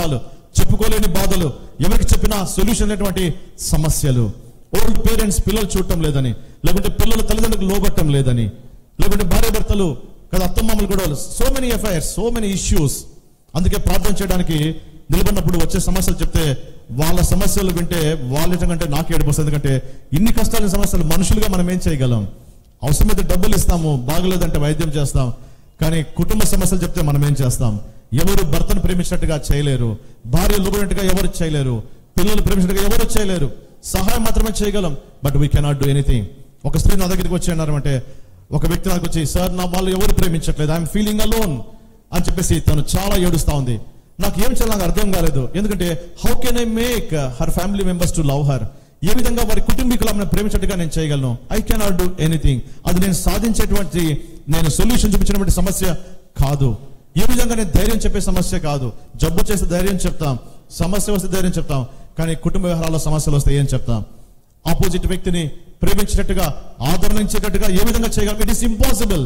చెప్పుకోలేని బాధలు ఎవరికి చెప్పినా సొల్యూషన్ అనేటువంటి సమస్యలు ఓల్డ్ పేరెంట్స్ పిల్లలు చూడటం లేదని లేకుంటే పిల్లలు తల్లిదండ్రులకు లోబట్టం లేదని లేకుంటే భార్య భర్తలు కదా అత్తమ్మమ్మలు కూడా so many affairs so many issues అందుకే ప్రార్థన చేయడానికి నిలబడినప్పుడు వచ్చే సమస్యలు చెప్తే వాళ్ళ సమస్యలు వింటే వాళ్ళ కంటే నాకు ఏడిపోతుంది ఎందుకంటే ఇన్ని కష్టాల సమస్యలు మనుషులుగా మనం ఏం చేయగలం అవసరమైతే డబ్బులు ఇస్తాము బాగలేదంటే వైద్యం చేస్తాం కానీ కుటుంబ సమస్యలు చెప్తే మనం ఏం చేస్తాం ఎవరు భర్తను ప్రేమించినట్టుగా చేయలేరు భార్య లోబడినట్టుగా ఎవరు చేయలేరు పిల్లలు ప్రేమించినట్టుగా ఎవరు చేయలేరు సహాయం మాత్రమే చేయగలం but we cannot do anything ఒక స్త్రీ నా దగ్గరికి వచ్చి అన్నారు అంటే ఒక వ్యక్తి నాకు వచ్చి సార్ నా వాళ్ళు ఎవరు ప్రేమించట్లేదు ఐఎమ్ ఫీలింగ్ అలోన్ అని చెప్పేసి తను చాలా ఏడుస్తా ఉంది నాకు ఏం చేయాలో నాకు అర్థం కాలేదు ఎందుకంటే how can I make her family members to love her ఏ విధంగా వారి కుటుంబీకులు ఆమెను ప్రేమించట్టుగా నేను చేయగలను ఐ కెనాట్ డూ ఎనీథింగ్ అది నేను సాధించేటువంటి నేను సొల్యూషన్ చూపించినటువంటి సమస్య కాదు ఏ విధంగా నేను ధైర్యం చెప్పే సమస్య కాదు జబ్బు చేస్తే ధైర్యం చెప్తాం సమస్య వస్తే ధైర్యం చెప్తాం కానీ కుటుంబ వ్యవహారాల్లో సమస్యలు వస్తే ఏం చెప్తాం ఆపోజిట్ వ్యక్తిని ప్రేమించేటట్టుగా ఆదరణించేటట్టుగా ఏ విధంగా చేయగలం it is impossible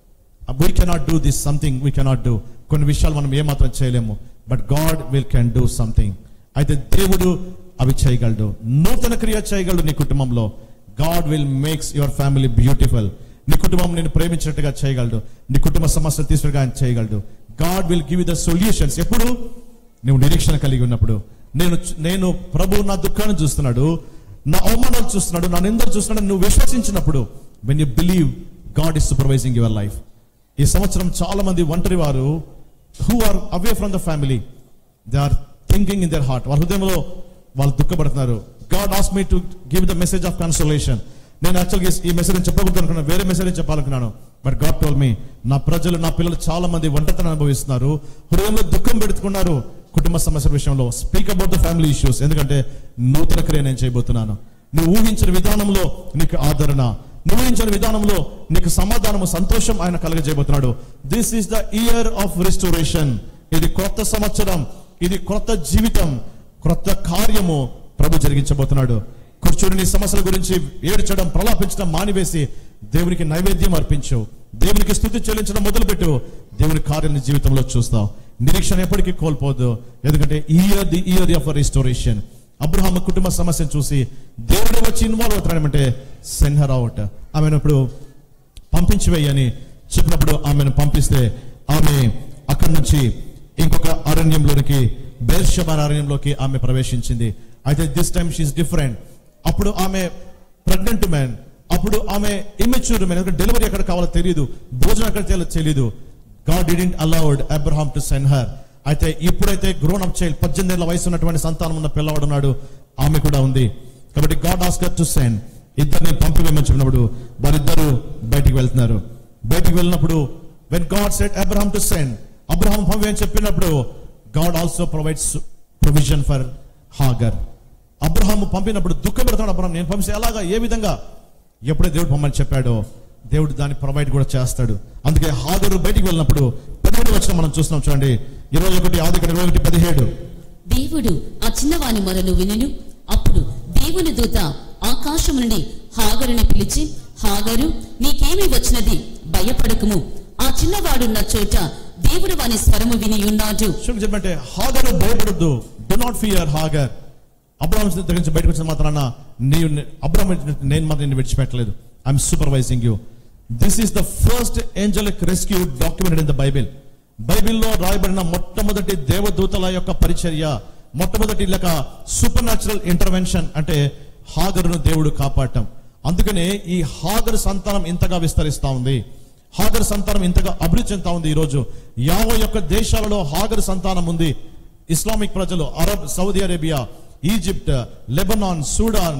we cannot do this something we cannot do కొన్ని విషయాలు మనం ఏమాత్రం చేయలేము but God will can do something అయితే దేవుడు అవి చేయగలడు నూతన క్రియ చేయగలడు నీ కుటుంబంలో God will makes your family beautiful నీ కుటుంబం నేను ప్రేమించినట్టుగా చేయగలడు నీ కుటుంబ సమస్యలు తీసుకుగా ఆయన చేయగలడు God will give the solutions ఎప్పుడు నువ్వు నిరీక్షణ కలిగి ఉన్నప్పుడు నేను నేను ప్రభు నా దుఃఖాన్ని చూస్తున్నాడు నా అవమానాలు చూస్తున్నాడు నా నిందలు చూస్తున్నాడు నువ్వు విశ్వసించినప్పుడు when you believe God is supervising your life ఈ సంవత్సరం చాలా మంది ఒంటరి వారు who are away from the family they are thinking in their heart వాళ్ళ హృదయంలో వాళ్ళు దుఃఖపడుతున్నారు God has me to give the message of consolation నేను యాక్చువల్గా ఈ మెసేజ్ చెప్పకూడదు అనుకున్నాను వేరే మెసేజ్ చెప్పాలనుకున్నాను బట్ గాడ్ టోల్ మీ నా ప్రజలు నా పిల్లలు చాలా మంది ఒంటరితనం అనుభవిస్తున్నారు హృదయంలో దుఃఖం పెడుతున్నారు కుటుంబ సమస్యల విషయంలో speak about the family issues ఎందుకంటే నూతన క్రియ నేను చేయబోతున్నాను నువ్వు ఊహించిన విధానంలో నీకు ఆదరణ నువ్వు ఊహించిన విధానంలో నీకు సమాధానము సంతోషం ఆయన కలగజేయబోతున్నాడు this is the year of restoration ఇది కొత్త సంవత్సరం ఇది కొత్త జీవితం క్రొత్త కార్యము ప్రభు జరిగించబోతున్నాడు కూర్చొని నీ సమస్యల గురించి ఏడ్చడం ప్రలాపించడం మానివేసి దేవునికి నైవేద్యం అర్పించు దేవునికి స్థుతి చెల్లించడం మొదలుపెట్టు దేవుని కార్యం నీ జీవితంలో చూస్తావు నిరీక్షణ ఎప్పటికీ కోల్పోదు ఎందుకంటే year the year of restoration Abraham కుటుంబ సమస్యను చూసి దేవుడు వచ్చి ఇన్వాల్వ్ అవుతాడమంటే సెండ్ హర్ అవుట్ ఆమెను ఇప్పుడు పంపించి వేయని చెప్పినప్పుడు ఆమెను పంపిస్తే ఆమె అక్కడి నుంచి ఇంకొక అరణ్యంలోనికి బేర్షబార్ అరణ్యంలోకి ఆమె ప్రవేశించింది అయితే దిస్ టైమ్ షీఈస్ డిఫరెంట్ అప్పుడు ఆమె ప్రెగ్నెంట్ మ్యాన్ అప్పుడు ఆమె ఇమెచ్యూర్ మ్యాన్ ఎందుకంటే డెలివరీ ఎక్కడ కావాలో తెలియదు భోజనం ఎక్కడ చేయాలో తెలియదు God didn't allowed Abraham to send her అయితే ఇప్పుడైతే గ్రోన్ అప్ చైల్డ్ పద్దెనిమిది ఏళ్ళ వయసు ఉన్నటువంటి సంతానం ఉన్న పిల్లవాడు ఉన్నాడు ఆమె కూడా ఉంది కాబట్టి గాడ్ ఆస్కర్ టు సెండ్ ఇద్దరిని పంపివేయమని చెప్పినప్పుడు వారిద్దరు బయటికి వెళ్తున్నారు బయటికి వెళ్ళినప్పుడు when God set Abraham to send Abraham పంపివేయని చెప్పినప్పుడు God also provides provision for Hagar Abraham పంపినప్పుడు దుఃఖపెడతాడు అబ్రహాం నేను పంపిస్తే ఎలాగా ఏ విధంగా ఎప్పుడైతే దేవుడు పంపని చెప్పాడో దేవుడు దాన్ని ప్రొవైడ్ కూడా చేస్తాడు అందుకే హాగరు బయటికి వెళ్ళినప్పుడు పదిహేడు వచ్చిన మనం చూస్తున్నాం చూడండి ఇరవై ఒకటి ఆది ఇరవై ఒకటి పదిహేడు దేవుడు ఆ చిన్నవాని మొరలు వినును అప్పుడు దేవుని దూత ఆకాశము నుండి హాగరుని పిలిచి హాగరు నీకేమి వచ్చినది భయపడకుము ఆ చిన్నవాడున్న చోట దేవుడు వాని స్వరము విని ఉన్నాడు శివుడు చెప్పంటే హాగరు భయపడద్దు do not fear Hagar Abraham దగ్గర నుంచి బయటకు వచ్చిన మాత్రాన నీవు అబ్రాహం నేను మాత్రం నిన్ను విడిచిపెట్టలేదు I'm supervising you this is the first angelic rescue documented in the Bible బైబిల్లో రాయబడిన మొట్టమొదటి దేవదూతల యొక్క పరిచర్య మొట్టమొదటి లేక సూపర్ న్యాచురల్ ఇంటర్వెన్షన్ అంటే హాగరును దేవుడు కాపాడటం అందుకనే ఈ హాగరు సంతానం ఇంతగా విస్తరిస్తా ఉంది హాగర్ సంతానం ఇంతగా అభివృద్ధి చెందుతా ఉంది ఈరోజు యావో యొక్క దేశాలలో హాగర్ సంతానం ఉంది ఇస్లామిక్ ప్రజలు Arab Saudi Arabia Egypt Lebanon Sudan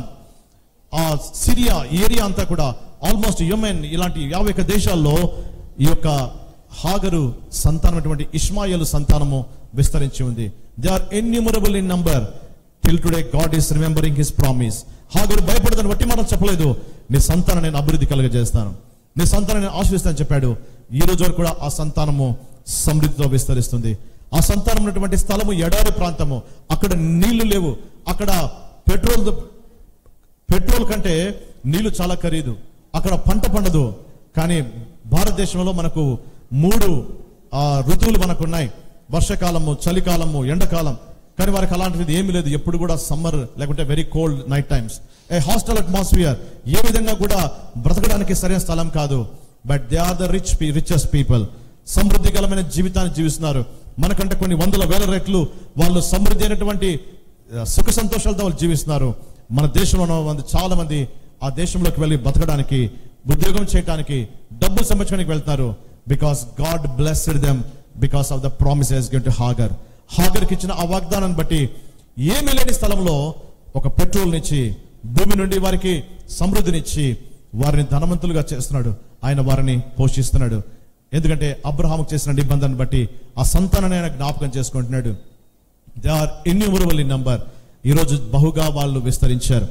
ఆ సిరియా ఈ ఏరియా అంతా కూడా ఆల్మోస్ట్ యుమెన్ ఇలాంటి యాభై యొక్క దేశాల్లో ఈ యొక్క హాగరు సంతానమైనటువంటి ఇస్మాయిల్ సంతానము విస్తరించి ఉంది they are enumerable in number till today God is remembering his promise Hagar భయపడదని వట్టి మాట చెప్పలేదు నీ సంతానం నేను అభివృద్ధి కలుగజేస్తాను నీ సంతానం నేను ఆశ్రయిస్తాను చెప్పాడు ఈ రోజు వరకు కూడా ఆ సంతానము సమృద్ధితో విస్తరిస్తుంది ఆ సంతానం ఉన్నటువంటి స్థలము ఎడారి ప్రాంతము అక్కడ నీళ్లు లేవు అక్కడ పెట్రోల్ పెట్రోల్ కంటే నీళ్లు చాలా ఖరీదు అక్కడ పంట పండదు కానీ భారతదేశంలో మనకు మూడు ఆ, ఋతువులు మనకు ఉన్నాయి వర్షకాలము చలికాలము ఎండాకాలం కానీ వారికి అలాంటిది ఏమీ లేదు ఎప్పుడు కూడా సమ్మర్ లేకుంటే వెరీ కోల్డ్ నైట్ టైమ్స్ ఏ హాస్టల్ అట్మాస్ఫియర్ ఏ విధంగా కూడా బ్రతకడానికి సరైన స్థలం కాదు but they are the rich richest people సమృద్ధికరమైన జీవితాన్ని జీవిస్తున్నారు మనకంటే కొన్ని వందల వేల రెట్లు వాళ్ళు సమృద్ధి అయినటువంటి ఆ, సుఖ సంతోషాలతో వాళ్ళు జీవిస్తున్నారు మన దేశంలో ఉన్న మంది చాలా మంది ఆ దేశంలోకి వెళ్ళి బతకడానికి ఉద్యోగం చేయడానికి డబ్బులు సంపాదించడానికి వెళ్తున్నారు because God blessed them because of the promises give to Hagar హాగర్కి ఇచ్చిన ఆ వాగ్దానాన్ని బట్టి ఏమీ లేని స్థలంలో ఒక పెట్రోల్నిచ్చి భూమి నుండి వారికి సమృద్ధినిచ్చి వారిని ధనవంతులుగా చేస్తున్నాడు ఆయన వారిని పోషిస్తున్నాడు ఎందుకంటే అబ్రహాముకు చేసిన నిబంధనను బట్టి ఆ సంతానాన్ని ఆయన జ్ఞాపకం చేసుకుంటున్నాడు they are innumerable in number ఈరోజు బహుగా వాళ్ళు విస్తరించారు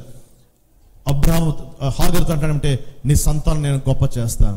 అబ్రహాము హాగర్తో అంటాడంటే నీ సంతానం నేను గొప్ప చేస్తాను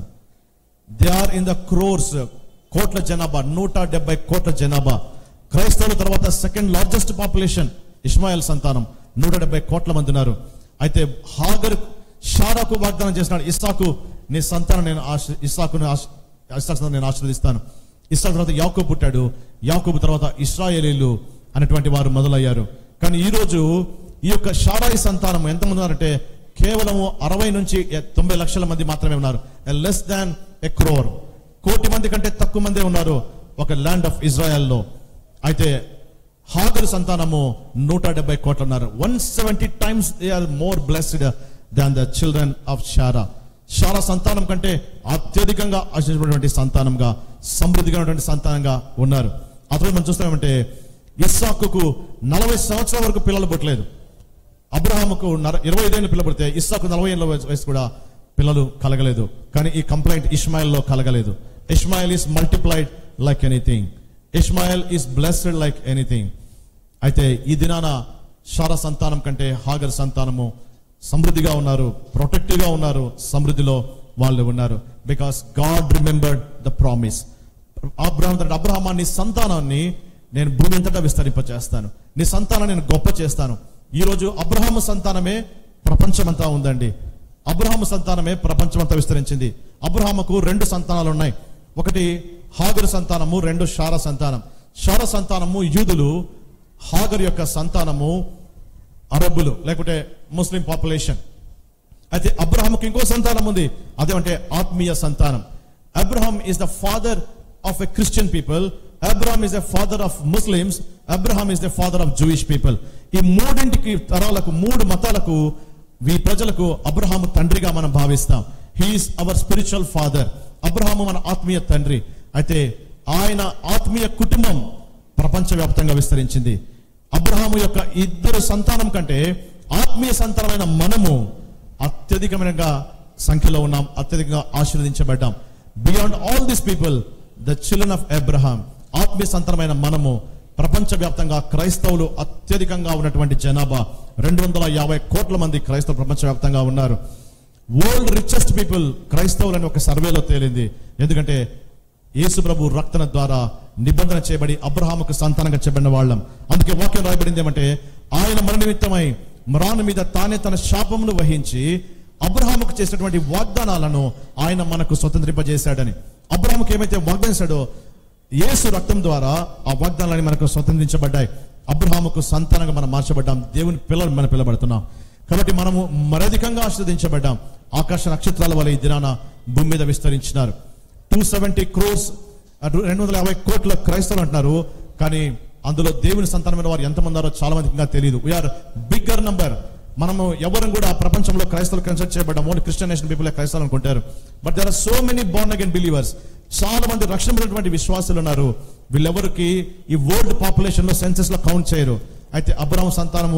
they are in the crores కోట్ల జనాభా నూట డెబ్బై కోట్ల జనాభా క్రైస్తవుల తర్వాత సెకండ్ లార్జెస్ట్ పాపులేషన్ ఇస్మాయిల్ సంతానం నూట డెబ్బై కోట్ల మంది ఉన్నారు అయితే హాగర్ షారాకు వాగ్దానం చేసినాడు ఇస్సాకు నీ సంతానం నేను ఆశ ఇస్సాకును ఆశ ఇస్సాకు సంతానం నేను ఆశీర్వదిస్తాను ఇస్సాకు తర్వాత యాకోబు పుట్టాడు యాకోబు తర్వాత ఇస్రాయేలీలు అనేటువంటి వారు మొదలయ్యారు కానీ ఈ రోజు ఈ యొక్క షారాయి సంతానం ఎంతమంది ఉన్నారంటే కేవలము అరవై నుంచి తొంభై లక్షల మంది మాత్రమే ఉన్నారు లెస్ దాన్ ఎ క్రోర్ కోటి మంది కంటే తక్కువ మందే ఉన్నారు ఒక ల్యాండ్ ఆఫ్ ఇజ్రాయెల్లో అయితే హాగరు సంతానము నూట డెబ్బై కోట్లు ఉన్నారు one seventy times they are more blessed than the children of Sarah Sarah సంతానం కంటే అత్యధికంగా ఆశించినటువంటి సంతానంగా సమృద్ధిగా ఉన్నటువంటి సంతానంగా ఉన్నారు అతను మనం చూస్తామంటే ఇస్సాకుకు నలభై సంవత్సరాల వరకు పిల్లలు పుట్టలేదు అబ్రహాముకు నర ఇరవై ఐదేళ్ళు పిల్లలు పుడితే ఇస్సాకు నలభై ఏళ్ళ వయసు వయసు కూడా పిల్లలు కలగలేదు కానీ ఈ కంప్లైంట్ ఇస్మాయిల్లో కలగలేదు Ishmael is multiplied like anything Ishmael is blessed like anything అయితే ఈ దినాన షారా సంతానం కంటే హాగర్ సంతానము సమృద్ధిగా ఉన్నారు ప్రొటెక్టివ్ గా ఉన్నారు సమృద్ధిలో వాళ్ళు ఉన్నారు because God remembered the promise Abraham తన అబ్రహమా నీ సంతానాన్ని నేను భూమి అంతటా విస్తరింపచేస్తాను నీ సంతానం నేను గొప్ప చేస్తాను ఈ రోజు అబ్రహాము సంతానమే ప్రపంచమంతా ఉందండి అబ్రహాము సంతానమే ప్రపంచమంతా విస్తరించింది అబ్రహాముకు రెండు సంతానాలు ఉన్నాయి ఒకటి హాగరు సంతానము రెండు షార సంతానం షార సంతానము యూదులు హాగర్ యొక్క సంతానము అరబ్బులు లేకుంటే ముస్లిం పాపులేషన్ అయితే అబ్రహాంకి ఇంకో సంతానం ఉంది అదేమంటే ఆత్మీయ సంతానం Abraham is the father of a Christian people Abraham is the father of Muslims Abraham is the father of Jewish people ఈ మూడింటికి తరాలకు మూడు మతాలకు ఈ ప్రజలకు అబ్రహాము తండ్రిగా మనం భావిస్తాం he is our spiritual father Abraham మన ఆత్మీయ తండ్రి అయితే ఆయన ఆత్మీయ కుటుంబం ప్రపంచవ్యాప్తంగా విస్తరించింది అబ్రహాము యొక్క ఇద్దరు సంతానం కంటే ఆత్మీయ సంతానమైన మనము అత్యధికమైనగా సంఖ్యలో ఉన్నాం అత్యధికంగా ఆశీర్వదించబడ్డాం beyond all this people the children of Abraham ఆత్మీయ సంతానమైన మనము ప్రపంచవ్యాప్తంగా క్రైస్తవులు అత్యధికంగా ఉన్నటువంటి జనాభా రెండు వందల యాభై కోట్ల మంది క్రైస్తవ ప్రపంచవ్యాప్తంగా ఉన్నారు వరల్డ్ రిచెస్ట్ పీపుల్ క్రైస్తవులు అని ఒక సర్వేలో తేలింది ఎందుకంటే యేసు ప్రభు రక్తన ద్వారా నిబంధన చేయబడి అబ్రహాముకు సంతానంగా చెప్పబడిన వాళ్ళం అందుకే వాక్యం రాయబడింది ఏమంటే ఆయన మన నిమిత్తమై మ్రాను మీద తానే తన శాపమును వహించి అబ్రహాముకు చేసినటువంటి వాగ్దానాలను ఆయన మనకు స్వతంత్రింపజేశాడని అబ్రహాముకు ఏమైతే వాగ్దానిస్తాడో యేసు రక్తం ద్వారా ఆ వాగ్దానాలని మనకు స్వతంత్రించబడ్డాయి అబ్రహాముకు సంతానంగా మనం మార్చబడ్డాం దేవుని పిల్లలు మనం పిలబడుతున్నాం కాబట్టి మనము మరధికంగా ఆస్వాదించబడ్డాం ఆకాశ నక్షత్రాల వల్ల ఈ దినాన భూమి మీద విస్తరించినారు టూ సెవెంటీ క్రోర్స్ రెండు వందల యాభై కోట్ల క్రైస్తవులు అంటున్నారు కానీ అందులో దేవుని సంతానమైన వారు ఎంతమంది ఉన్నారో చాలా మందికి ఇంకా తెలియదు వీఆర్ బిగ్గర్ నంబర్ మనము ఎవరు కూడా ప్రపంచంలో క్రైస్తవులు కన్సల్ట్ చేయబడ్డాం ఓన్లీ క్రిస్టియన్ నేషన్ పీపుల్ క్రైస్తవులు అనుకుంటారు but there are so many born again believers చాలా మంది రక్షణ పొందినటువంటి విశ్వాసులు ఉన్నారు వీళ్ళెవరికి ఈ వరల్డ్ పాపులేషన్ లో సెన్సెస్ లో కౌంట్ చేయరు అయితే అబ్రహం సంతానము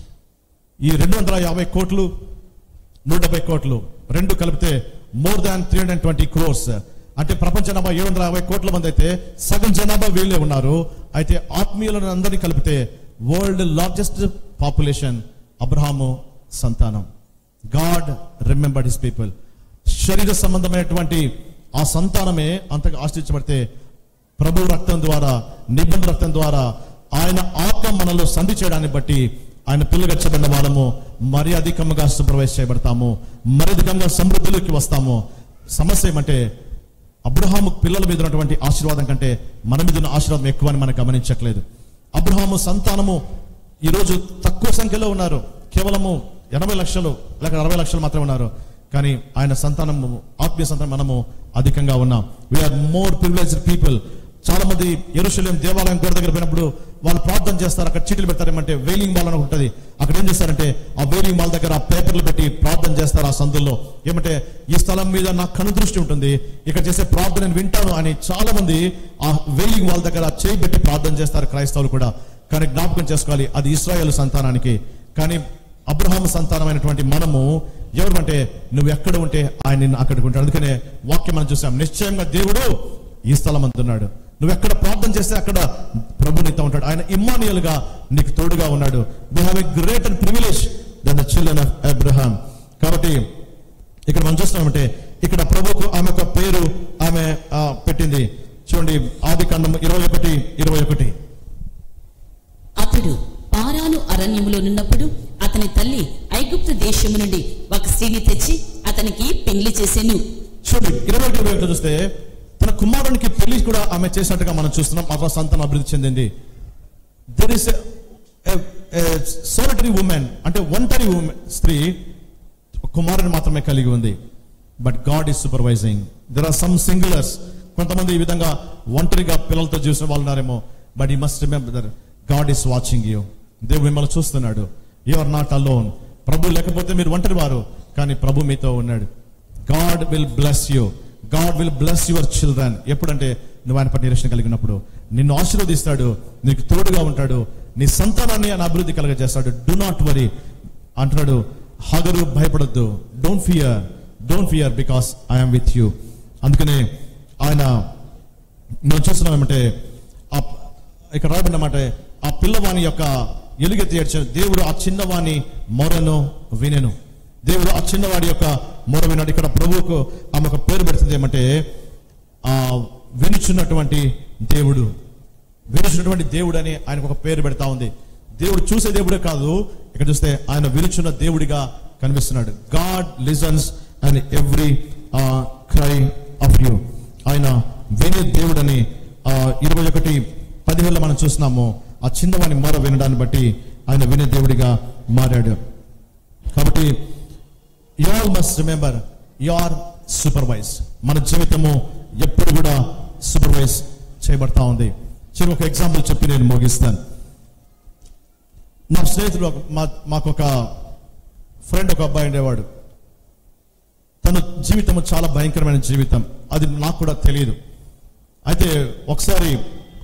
ఈ రెండు వందల యాభై కోట్లు నూట డెబ్బై కోట్లు రెండు కలిపితే more than three hundred twenty crores అంటే ప్రపంచ జనాభా ఏడు వందల యాభై కోట్ల మంది అయితే సగం జనాభా వీళ్ళే ఉన్నారు అయితే ఆత్మీయులను అందరినీ కలిపితే వరల్డ్ లార్జెస్ట్ పాపులేషన్ అబ్రహాము సంతానం గాడ్ రిమెంబర్డ్ హిస్ పీపుల్ శరీర సంబంధమైనటువంటి ఆ సంతానమే అంతగా ఆశ్రయించబడితే ప్రభు రక్తం ద్వారా నిబంధన రక్తం ద్వారా ఆయన ఆత్మ మనలో సంధి చేయడాన్ని బట్టి ఆయన పిల్లగా చెప్పబడిన వాళ్ళము మరి అధికంగా సూపర్వైజ్ చేయబడతాము మరి అధికంగా సమృద్ధిలోకి వస్తాము సమస్య ఏమంటే అబ్రహాము పిల్లల మీద ఉన్నటువంటి ఆశీర్వాదం కంటే మన మీద ఉన్న ఆశీర్వాదం ఎక్కువ అని మనం గమనించట్లేదు అబ్రహాము సంతానము ఈరోజు తక్కువ సంఖ్యలో ఉన్నారు కేవలము ఎనభై లక్షలు లేక అరవై లక్షలు మాత్రమే ఉన్నారు కానీ ఆయన సంతానము ఆత్మీయ సంతానం మనము అధికంగా ఉన్నాం వీఆర్ మోర్ ప్రివిలేజ్డ్ పీపుల్ చాలా మంది ఎరుశలేం దేవాలయం గోడ దగ్గర పోయినప్పుడు వాళ్ళు ప్రార్థన చేస్తారు అక్కడ చీటీలు పెడతారు ఏమంటే వెయిలింగ్ మాల్ అని ఉంటుంది అక్కడ ఏం చేస్తారంటే ఆ వెయిలింగ్ మాల్ దగ్గర ఆ పేపర్లు పెట్టి ప్రార్థన చేస్తారు ఆ సందుల్లో ఏమంటే ఈ స్థలం మీద నాకు కనుదృష్టి ఉంటుంది ఇక్కడ చేసే ప్రార్థన నేను వింటాను అని చాలా మంది ఆ వెయిలింగ్ వాల్ దగ్గర చేయి పెట్టి ప్రార్థన చేస్తారు క్రైస్తవులు కూడా కానీ జ్ఞాపకం చేసుకోవాలి అది ఇస్రాయేల్ సంతానానికి కానీ అబ్రహాం సంతానమైనటువంటి మనము ఎవరంటే నువ్వు ఎక్కడ ఉంటే ఆయన నిన్ను అక్కడికి ఉంటాడు అందుకనే వాక్యం మనం చూసాం నిశ్చయంగా దేవుడు ఈ స్థలం అంటున్నాడు నువ్వు ఎక్కడ ప్రార్థన చేస్తే అక్కడ ప్రభు నీతో ఉంటాడు ఆయన ఇమ్మానియల్ గా నీకు తోడుగా ఉన్నాడు we have a great and privilege than the children of Abraham కాబట్టి ఇక్కడ మనం చూస్తున్నామంటే ఇక్కడ ప్రభుకు ఆమె యొక్క పేరు ఆమె ఆ, పెట్టింది చూడండి ఆది కాండం ఇరవై ఒకటి ఇరవై ఒకటి అతడు పారాను అరణ్యములో నున్నప్పుడు అతని తల్లి ఐగుప్తు దేశము నుండి ఒక స్త్రీని తెచ్చి అతనికి పెండ్లి చేసెను చూడండి ఇరవై ఒకటి ఇరవై ఒకటి చూస్తే తన కుమారునికి పెళ్లి కూడా ఆమె చేసినట్టుగా మనం చూస్తున్నాం ఆ సంతానం అభివృద్ధి చెందింది దెర్ ఇస్ సోలటరీ ఉమెన్ అంటే ఒంటరి woman- స్త్రీ కుమారుని మాత్రమే కలిగి ఉంది but God is supervising there are some singulars కొంతమంది ఈ విధంగా ఒంటరిగా పిల్లలతో చూసిన వాళ్ళు ఉన్నారేమో బట్ ఈ must remember God is watching you దేవుడు మిమ్మల్ని చూస్తున్నాడు యు ఆర్ నాట్ అలోన్ ప్రభు లేకపోతే మీరు ఒంటరి వారు కానీ ప్రభు మీతో ఉన్నాడు God will bless you God will bless your children ఎప్పుడంటే నువ్వు ఆయన పట్ల నిరీక్షణ కలిగినప్పుడు నిన్ను ఆశీర్వదిస్తాడు నీకు తోడుగా ఉంటాడు నీ సంతానాన్ని ఆయన అభివృద్ధి కలగజేస్తాడు డు నాట్ వరీ అంటున్నాడు హగరు భయపడొద్దు don't fear don't fear because I'm with you అందుకనే ఆయన మనం చూస్తున్నాం ఏమంటే ఆ ఇక్కడ రాయబడినమాట ఆ పిల్లవాని యొక్క ఎలుగెత్తి ఏడ్చాడు దేవుడు ఆ చిన్నవాని మొరను వినెను దేవుడు ఆ చిన్నవాడి యొక్క మొర విన్నాడు ఇక్కడ ప్రభువుకు ఆమె ఒక పేరు పెడుతుంది ఏమంటే ఆ వినుచున్నటువంటి దేవుడు వినుచున్నటువంటి దేవుడు అని ఆయనకు ఒక పేరు పెడతా ఉంది దేవుడు చూసే దేవుడే కాదు ఇక్కడ చూస్తే ఆయన వినుచున్న దేవుడిగా కనిపిస్తున్నాడు God listens and every cry of you ఆయన వినే దేవుడని ఆ, ఇరవై ఒకటి పదివేల మనం చూస్తున్నాము ఆ చిన్నవాని మొర వినడాన్ని బట్టి ఆయన వినే దేవుడిగా మారాడు కాబట్టి you all must remember you are supervise మన జీవితము ఎప్పుడు కూడా సూపర్వైజ్ చేయబడతా ఉంది చిన్న ఒక ఎగ్జాంపుల్ చెప్పి నేను ముగిస్తాను నా స్నేహితుడు ఒక- మా మాకు ఒక ఫ్రెండ్ ఒక అబ్బాయి ఉండేవాడు తన జీవితం చాలా భయంకరమైన జీవితం అది నాకు కూడా తెలియదు అయితే ఒకసారి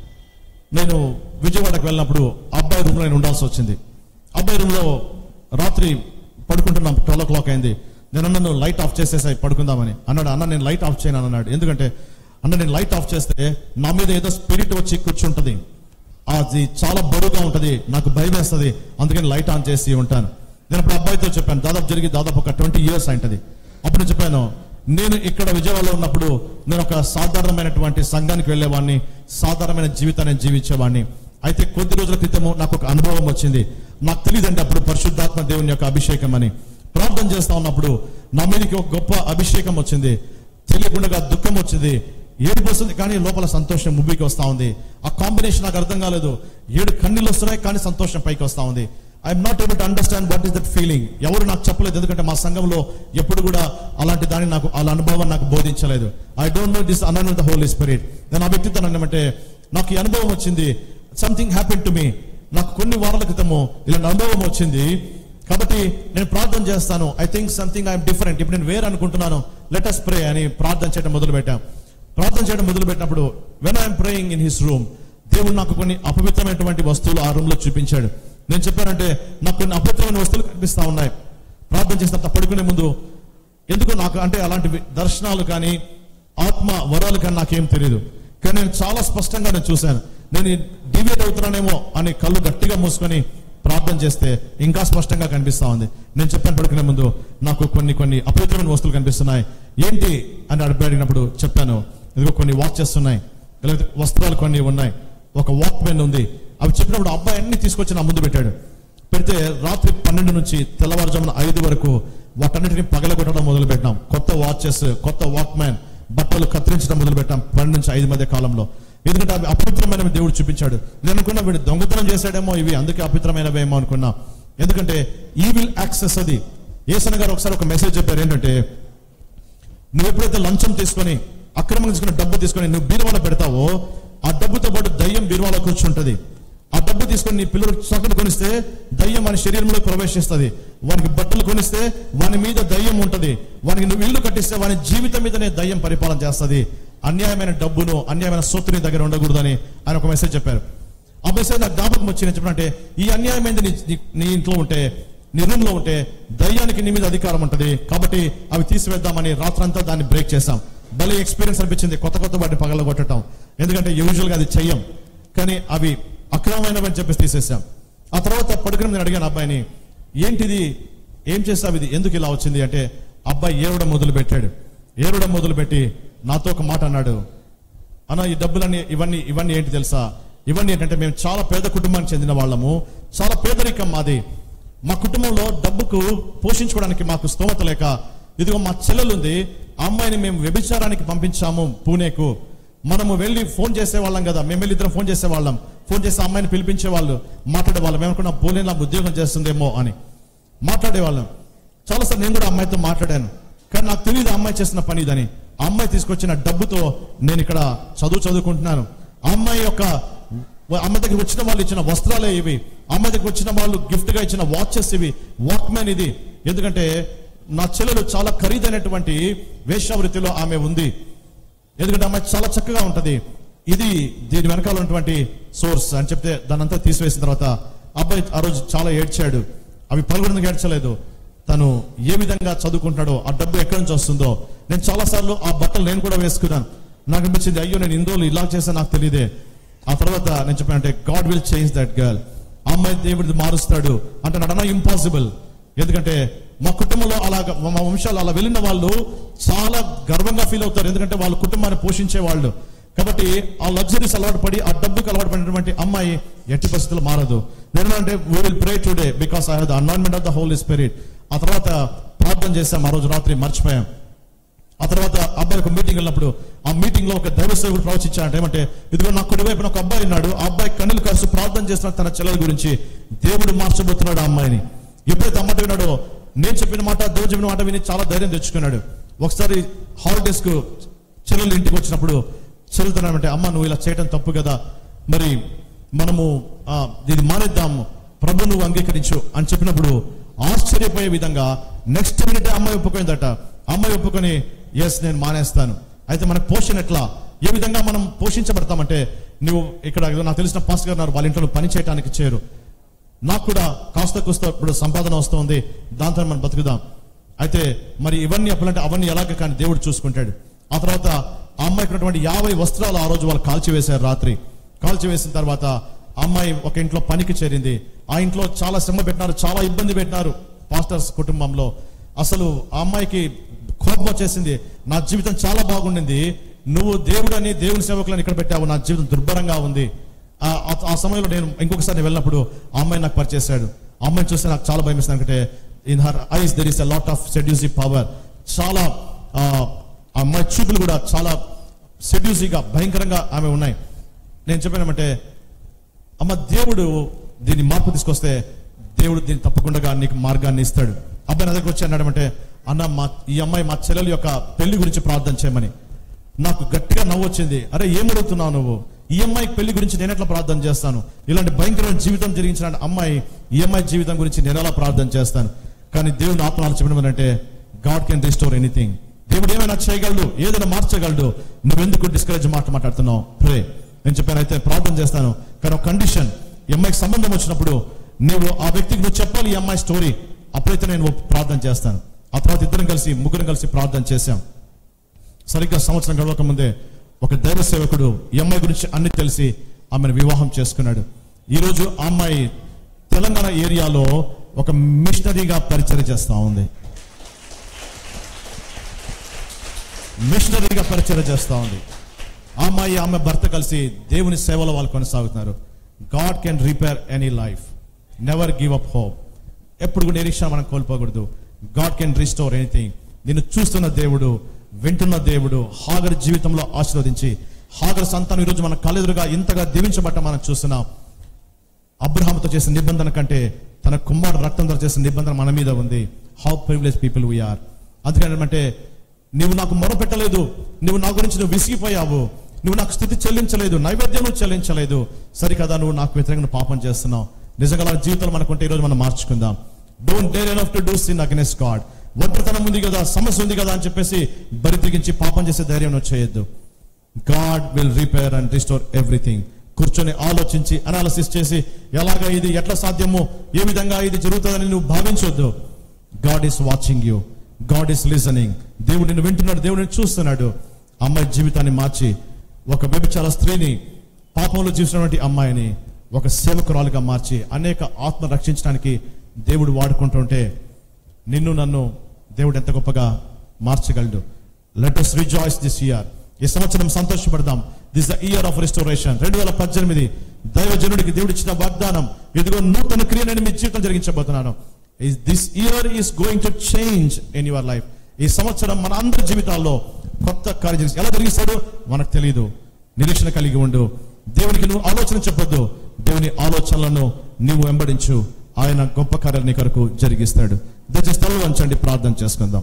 నేను విజయవాడకు వెళ్ళినప్పుడు అబ్బాయి రూమ్లో నేను ఉండాల్సి వచ్చింది అబ్బాయి రూమ్లో రాత్రి పడుకుంటున్నాం ట్వెల్వ్ ఓ క్లాక్ అయింది నేను అన్నాను లైట్ ఆఫ్ చేసేసాయి పడుకుందామని అన్నాడు అన్న నేను లైట్ ఆఫ్ చేయను అన్నాడు ఎందుకంటే అన్న నేను లైట్ ఆఫ్ చేస్తే నా మీద ఏదో స్పిరిట్ వచ్చి కూర్చుంటది అది చాలా బరువుగా ఉంటది నాకు భయం వేస్తుంది అందుకని లైట్ ఆన్ చేసి ఉంటాను నేను అప్పుడు అబ్బాయితో చెప్పాను దాదాపు జరిగి దాదాపు ఒక ట్వంటీ ఇయర్స్ అయింటది అప్పుడు నేను చెప్పాను నేను ఇక్కడ విజయవాడలో ఉన్నప్పుడు నేను ఒక సాధారణమైనటువంటి సంఘానికి వెళ్ళేవాడిని సాధారణమైన జీవితాన్ని జీవించేవాడిని అయితే కొద్ది రోజుల క్రితము నాకు ఒక అనుభవం వచ్చింది నాకు తెలియదండి అప్పుడు పరిశుద్ధాత్మ దేవుని యొక్క అభిషేకం అని ప్రార్థన చేస్తా ఉన్నప్పుడు నా మీదకి ఒక గొప్ప అభిషేకం వచ్చింది తెలియకుండా దుఃఖం వచ్చింది ఏడుపు వస్తుంది కానీ లోపల సంతోషం ముబ్బికి వస్తా ఉంది ఆ కాంబినేషన్ నాకు అర్థం కాలేదు ఏడు కన్నీళ్ళు వస్తున్నాయి కానీ సంతోషం పైకి వస్తా ఉంది I'm not able to understand what is that feeling ఎవరు నాకు చెప్పలేదు ఎందుకంటే మా సంఘంలో ఎప్పుడు కూడా అలాంటి దాన్ని నాకు అలా అనుభవం నాకు బోధించలేదు ఐ డోంట్ నో దిస్ అన్న ద హోలీ స్పిరిట్ నేను ఆ వ్యక్తితో అంటే నాకు ఈ అనుభవం వచ్చింది సంథింగ్ హ్యాపెన్ టు మీ నాకు కొన్ని వారాల క్రితము ఇలాంటి అనుభవం వచ్చింది కాబట్టి నేను ప్రార్థన చేస్తాను I think something I'm different ఇప్పుడు నేను వేరే అనుకుంటున్నాను లెట్ అస్ ప్రే అని ప్రార్థన చేయడం మొదలు పెట్టాం ప్రార్థన చేయడం మొదలు పెట్టినప్పుడు when I'm praying in his room దేవుడు నాకు కొన్ని అపవిత్రమైనటువంటి వస్తువులు ఆ రూమ్ లో చూపించాడు నేను చెప్పానంటే నాకు కొన్ని అపవిత్రమైన వస్తువులు కనిపిస్తా ఉన్నాయి ప్రార్థన చేసినంత పడుకునే ముందు ఎందుకు నాకు అంటే అలాంటి దర్శనాలు కానీ ఆత్మ వరాలు కానీ నాకేం తెలియదు కానీ నేను చాలా స్పష్టంగా నేను చూశాను నేను డివేట్ అవుతున్నానేమో అని కళ్ళు గట్టిగా మూసుకొని ప్రార్థన చేస్తే ఇంకా స్పష్టంగా కనిపిస్తా ఉంది నేను చెప్పాను పడుకునే ముందు నాకు కొన్ని కొన్ని అపవిత్రమైన వస్తువులు కనిపిస్తున్నాయి ఏంటి అని అడిగి అడిగినప్పుడు చెప్పాను ఇదిగో కొన్ని వాచెస్ ఉన్నాయి లేకపోతే వస్త్రాలు కొన్ని ఉన్నాయి ఒక వాక్ మెన్ ఉంది అవి చెప్పినప్పుడు అబ్బాయి అన్ని తీసుకొచ్చి నా ముందు పెట్టాడు పెడితే రాత్రి పన్నెండు నుంచి తెల్లవారుజామున ఐదు వరకు వాటన్నిటిని పగలగొట్టడం మొదలు పెట్టినాం కొత్త వాచెస్ కొత్త వాక్ మ్యాన్ బట్టలు కత్తిరించడం మొదలు పెట్టాం పన్నెండు నుంచి ఐదు మధ్య కాలంలో ఎందుకంటే అవి అపవిత్రమైనవి దేవుడు చూపించాడు నేను అనుకున్నా వీడు దొంగతనం చేశాడేమో ఇవి అందుకే అపవిత్రమైనవేమో అనుకున్నా ఎందుకంటే ఈ విల్ యాక్సెస్ అది ఏసన గారు ఒకసారి ఒక మెసేజ్ చెప్పారు ఏంటంటే నువ్వు ఎప్పుడైతే లంచం తీసుకొని అక్రమంగా తీసుకున్న డబ్బు తీసుకొని నువ్వు బీరువాలో పెడతావో ఆ డబ్బుతో పాటు దయ్యం బీరువాలో కూర్చుంటది ఆ డబ్బు తీసుకొని నీ పిల్లలు చక్కటి కొనిస్తే దయ్యం వాని శరీరంలో ప్రవేశిస్తుంది వానికి బట్టలు కొనిస్తే వాని మీద దయ్యం ఉంటది వానికి నువ్వు ఇల్లు కట్టిస్తే వాని జీవితం మీదనే దయ్యం పరిపాలన చేస్తుంది అన్యాయమైన డబ్బును అన్యాయమైన సొత్తు నీ దగ్గర ఉండకూడదని ఆయన ఒక మెసేజ్ చెప్పారు ఆ మెసేజ్ నాకు జ్ఞాపకం వచ్చి నేను చెప్పినంటే ఈ అన్యాయమైనది నీ- నీ- నీ ఇంట్లో ఉంటే నీ రూమ్ లో ఉంటే దయ్యానికి నీ మీద అధికారం ఉంటది కాబట్టి అవి తీసివేద్దామని రాత్రంతా దాన్ని బ్రేక్ చేశాం భలే ఎక్స్పీరియన్స్ అనిపించింది కొత్త కొత్త వాటిని పగల కొట్టడం ఎందుకంటే యూజువల్ గా అది చెయ్యం కానీ అవి అక్రమమైనవని చెప్పేసి తీసేసాం ఆ తర్వాత పడుకుని నేను అడిగాను అబ్బాయిని ఏంటిది ఏం చేస్తావు ఇది ఎందుకు ఇలా వచ్చింది అంటే అబ్బాయి ఏడవడం మొదలు పెట్టాడు ఏడవడం మొదలు పెట్టి నాతో ఒక మాట అన్నాడు అన్న ఈ డబ్బులన్నీ ఇవన్నీ ఇవన్నీ ఏంటి తెలుసా ఇవన్నీ ఏంటంటే మేము చాలా పేద కుటుంబానికి చెందిన వాళ్ళము చాలా పేదరికం మాది మా కుటుంబంలో డబ్బుకు పోషించుకోవడానికి మాకు స్తోమత లేక ఇదిగో మా చెల్లెలుంది ఆ అమ్మాయిని మేము వ్యభిచారానికి పంపించాము పూణేకు మనము వెళ్ళి ఫోన్ చేసే వాళ్ళం కదా మేము వెళ్ళి ఇద్దరం ఫోన్ చేసే వాళ్ళం ఫోన్ చేసి ఆ అమ్మాయిని పిలిపించే వాళ్ళు మాట్లాడే వాళ్ళం ఏమనుకున్నా పోలే నాకు ఉద్యోగం చేస్తుందేమో అని మాట్లాడేవాళ్ళం చాలాసార్లు నేను కూడా ఆ అమ్మాయితో మాట్లాడాను కానీ నాకు తెలియదు ఆ అమ్మాయి చేసిన పని ఇదని ఆ అమ్మాయి తీసుకొచ్చిన డబ్బుతో నేను ఇక్కడ చదువు చదువుకుంటున్నాను ఆ అమ్మాయి యొక్క అమ్మాయి దగ్గరికి వచ్చిన వాళ్ళు ఇచ్చిన వస్త్రాలే ఇవి అమ్మాయి దగ్గరికి వచ్చిన వాళ్ళు గిఫ్ట్ గా ఇచ్చిన వాచెస్ ఇవి వాక్మెన్ ఇది ఎందుకంటే నా చెల్లెలు చాలా ఖరీదైనటువంటి వేశ్యావృత్తిలో ఆమె ఉంది ఎందుకంటే అమ్మాయి చాలా చక్కగా ఉంటది ఇది దీని వెనకాల ఉన్నటువంటి సోర్స్ అని చెప్తే దాని అంతా తీసివేసిన తర్వాత అబ్బాయి ఆ రోజు చాలా ఏడ్చాడు అవి పలుగురికి ఏడ్చలేదు తను ఏ విధంగా చదువుకుంటున్నాడో ఆ డబ్బు ఎక్కడి నుంచి వస్తుందో నేను చాలా సార్లు ఆ బట్టలు నేను కూడా వేసుకున్నాను నాకు అనిపించింది అయ్యో నేను ఇన్ని రోజులు ఇలా చేసా నాకు తెలియదే ఆ తర్వాత నేను చెప్పానంటే God will change that girl ఆ అమ్మాయి దేవుడిని మారుస్తాడు అంటే నడన ఇంపాసిబుల్ ఎందుకంటే మా కుటుంబంలో అలాగ మా వంశాలు అలా వెళ్ళిన వాళ్ళు చాలా గర్వంగా ఫీల్ అవుతారు ఎందుకంటే వాళ్ళ కుటుంబాన్ని పోషించే వాళ్ళు కాబట్టి ఆ లగ్జరీస్ అలవాటు పడి ఆ డబ్బుకి అలవాటు పడినటువంటి అమ్మాయి ఎట్టి పరిస్థితులు మారదు నేను అంటే we will pray today because I have the anointment of the Holy Spirit ఆ తర్వాత ప్రార్థన చేశాం ఆ రోజు రాత్రి మర్చిపోయాం ఆ తర్వాత అబ్బాయి ఒక మీటింగ్ వెళ్ళినప్పుడు ఆ మీటింగ్ లో ఒక దైవ సేవకుడు ప్రవచించాడంట ఏమంటే ఇదిగో నా కుడి వైపున ఒక అబ్బాయి ఉన్నాడు ఆ అబ్బాయి కన్నులు కలిసి ప్రార్థన చేస్తున్న తన చెల్లెల గురించి దేవుడు మార్చబోతున్నాడు ఆ అమ్మాయిని ఎప్పుడైతే అమ్మాట విన్నాడో నేను చెప్పిన మాట దేవుడు చెప్పిన మాట విని చాలా ధైర్యం తెచ్చుకున్నాడు ఒకసారి హాలిడేస్ కు చెల్లెలు ఇంటికి వచ్చినప్పుడు చెల్లుతున్నామంటే అమ్మ నువ్వు ఇలా చేయడం తప్పు కదా మరి మనము ఆ, దీన్ని మానేద్దాము ప్రభు నువ్వు అంగీకరించు అని చెప్పినప్పుడు ఆశ్చర్యపోయే విధంగా నెక్స్ట్ మినిట్ అమ్మాయి ఒప్పుకుందట అమ్మాయి ఒప్పుకొని ఎస్ నేను మానేస్తాను అయితే మనకు పోషణ ఎట్లా ఏ విధంగా మనం పోషించబడతామంటే నువ్వు ఇక్కడ ఏదో నాకు తెలిసిన పాస్ గారు ఉన్నారు, వాళ్ళ ఇంట్లో పని చేయడానికి చేరు నాకు కూడా కాస్త కూస్త ఇప్పుడు సంపాదన వస్తుంది దాంతో మనం బతుకుదాం అయితే మరి ఇవన్నీ అప్పులంటే అవన్నీ ఎలాగ కానీ దేవుడు చూసుకుంటాడు ఆ తర్వాత ఆ అమ్మాయికి ఉన్నటువంటి యాభై వస్త్రాలు ఆ రోజు వాళ్ళు కాల్చివేశారు రాత్రి కాల్చివేసిన తర్వాత ఆ అమ్మాయి ఒక ఇంట్లో పనికి చేరింది ఆ ఇంట్లో చాలా శ్రమ పెట్టినారు చాలా ఇబ్బంది పెట్టినారు పాస్టర్స్ కుటుంబంలో అసలు ఆ అమ్మాయికి కోపం వచ్చేసింది నా జీవితం చాలా బాగుండింది నువ్వు దేవుడని దేవుని సేవకులను ఇక్కడ పెట్టావు నా జీవితం దుర్భరంగా ఉంది ఆ ఆ- ఆ సమయంలో నేను ఇంకొకసారి నేను వెళ్ళినప్పుడు ఆ అమ్మాయి నాకు పరిచేశాడు ఆ అమ్మాయిని చూస్తే నాకు చాలా భయం వేస్తుంది ఎందుకంటే in her eyes there is a lot of seductive power చాలా ఆ ఆ అమ్మాయి చూపులు కూడా చాలా సెడ్యూసివ్గా భయంకరంగా ఆమె ఉన్నాయి నేను చెప్పానంటే అమ్మ దేవుడు దీన్ని మార్పు తీసుకొస్తే దేవుడు దీన్ని తప్పకుండా నీకు మార్గాన్ని ఇస్తాడు అబ్బాయి నా దగ్గర వచ్చి అన్నాడంటే అన్న మా ఈ అమ్మాయి మా చెల్లెల యొక్క పెళ్లి గురించి ప్రార్థన చేయమని నాకు గట్టిగా నవ్వు వచ్చింది అరే ఏం అడుగుతున్నావు నువ్వు ఈ అమ్మాయి పెళ్లి గురించి నేను ఎట్లా ప్రార్థన చేస్తాను ఇలాంటి భయంకరమైన జీవితం జరిగించిన అమ్మాయి ఈ అమ్మాయి జీవితం గురించి నేను ఎలా ప్రార్థన చేస్తాను కానీ దేవుని ఆత్మనాలు చెప్పడం అంటే గాడ్ కెన్ రిస్టోర్ ఎనీథింగ్ దేవుడు ఏమైనా చేయగలడు ఏదైనా మార్చగలడు నువ్వెందుకు డిస్కరేజ్ మాట మాట్లాడుతున్నావు ప్రే నేను చెప్పాను అయితే ప్రార్థన చేస్తాను కానీ ఒక కండిషన్ ఈ అమ్మాయికి సంబంధం వచ్చినప్పుడు నువ్వు ఆ వ్యక్తికి నువ్వు చెప్పాలి ఈ అమ్మాయి స్టోరీ అప్పుడైతే నేను ప్రార్థన చేస్తాను ఆ తర్వాత ఇద్దరం కలిసి ముగ్గురం కలిసి ప్రార్థన చేశాం సరిగ్గా సంవత్సరం గడవక ముందే ఒక దైవ సేవకుడు ఈ అమ్మాయి గురించి అన్ని తెలిసి ఆమెను వివాహం చేసుకున్నాడు ఈరోజు ఆ అమ్మాయి తెలంగాణ ఏరియాలో ఒక మిషనరీగా పరిచయం చేస్తా ఉంది మిషనరీగా పరిచయం చేస్తా ఉంది ఆ అమ్మాయి ఆమె భర్త కలిసి దేవుని సేవలో వాళ్ళు కొనసాగుతున్నారు God can repair any life never give up hope ఎప్పుడు కూడా నిరీక్షణ మనం కోల్పోకూడదు గాడ్ కెన్ రిస్టోర్ ఎనీథింగ్ నిన్ను చూస్తున్న దేవుడు వింటున్న దేవుడు హాగర్ జీవితంలో ఆశీర్వదించి హాగర్ సంతానం ఈరోజు మన కళ్ళెదురుగా ఇంతగా దీవించబట్ట మనం చూస్తున్నాం అబ్రహాముతో చేసిన నిబంధన కంటే తన కుమారుడు రక్తం ద్వారా చేసిన నిబంధన మన మీద ఉంది హౌ ప్రివిలేజ్ పీపుల్ వీఆర్ అందుకని అంటే నువ్వు నాకు మొరపెట్టలేదు నువ్వు నా గురించి నువ్వు విసిగిపోయావు నువ్వు నాకు స్థితి చెల్లించలేదు నైవేద్యం నువ్వు చెల్లించలేదు సరికదా నువ్వు నాకు వ్యతిరేకంగా పాపం చేస్తున్నావు నిజంగా అలా జీవితాలు మనకుంటే ఈరోజు మనం మార్చుకుందాం don't dare enough to do sin against God ఒంటరితనం ఉంది కదా సమస్య ఉంది కదా అని చెప్పేసి బరితిగించి పాపం చేసే ధైర్యం నువ్వు చేయొద్దు God will repair and restore everything కూర్చొని ఆలోచించి అనాలసిస్ చేసి ఎలాగా ఇది ఎట్లా సాధ్యమో ఏ విధంగా ఇది జరుగుతుందని నువ్వు భావించొద్దు God is watching you God is listening దేవుడు నిన్ను వింటున్నాడు దేవుడు నిన్ను చూస్తున్నాడు అమ్మాయి జీవితాన్ని మార్చి ఒక వ్యభిచార స్త్రీని పాపంలో జీవిస్తున్నటువంటి అమ్మాయిని ఒక సేవకురాలుగా మార్చి అనేక ఆత్మ రక్షించడానికి దేవుడు వాడుకుంటుంటే నిన్ను నన్ను దేవుడు ఎంత గొప్పగా మార్చగలడు let us rejoice this year ఈ సంవత్సరం సంతోషపడదాం this the year of restoration రెండు వేల పద్దెనిమిది దైవజనుడికి దేవుడు ఇచ్చిన వాగ్దానం ఇదిగో నూతన క్రియ నేను మీ జీవితం జరిగించబోతున్నాను this year is going to change in your life ఈ సంవత్సరం మన అందరి జీవితాల్లో కొత్త కార్యం జరిగి- ఎలా జరిగిస్తాడో మనకు తెలియదు నిరీక్షణ కలిగి ఉండు దేవునికి నువ్వు ఆలోచన చెప్పొద్దు దేవుని ఆలోచనలను నీవు వెంబడించు ఆయన గొప్ప కార్యాలు నీ కొరకు జరిగిస్తాడు దయచేసి తల వంచండి ప్రార్థన చేసుకుందాం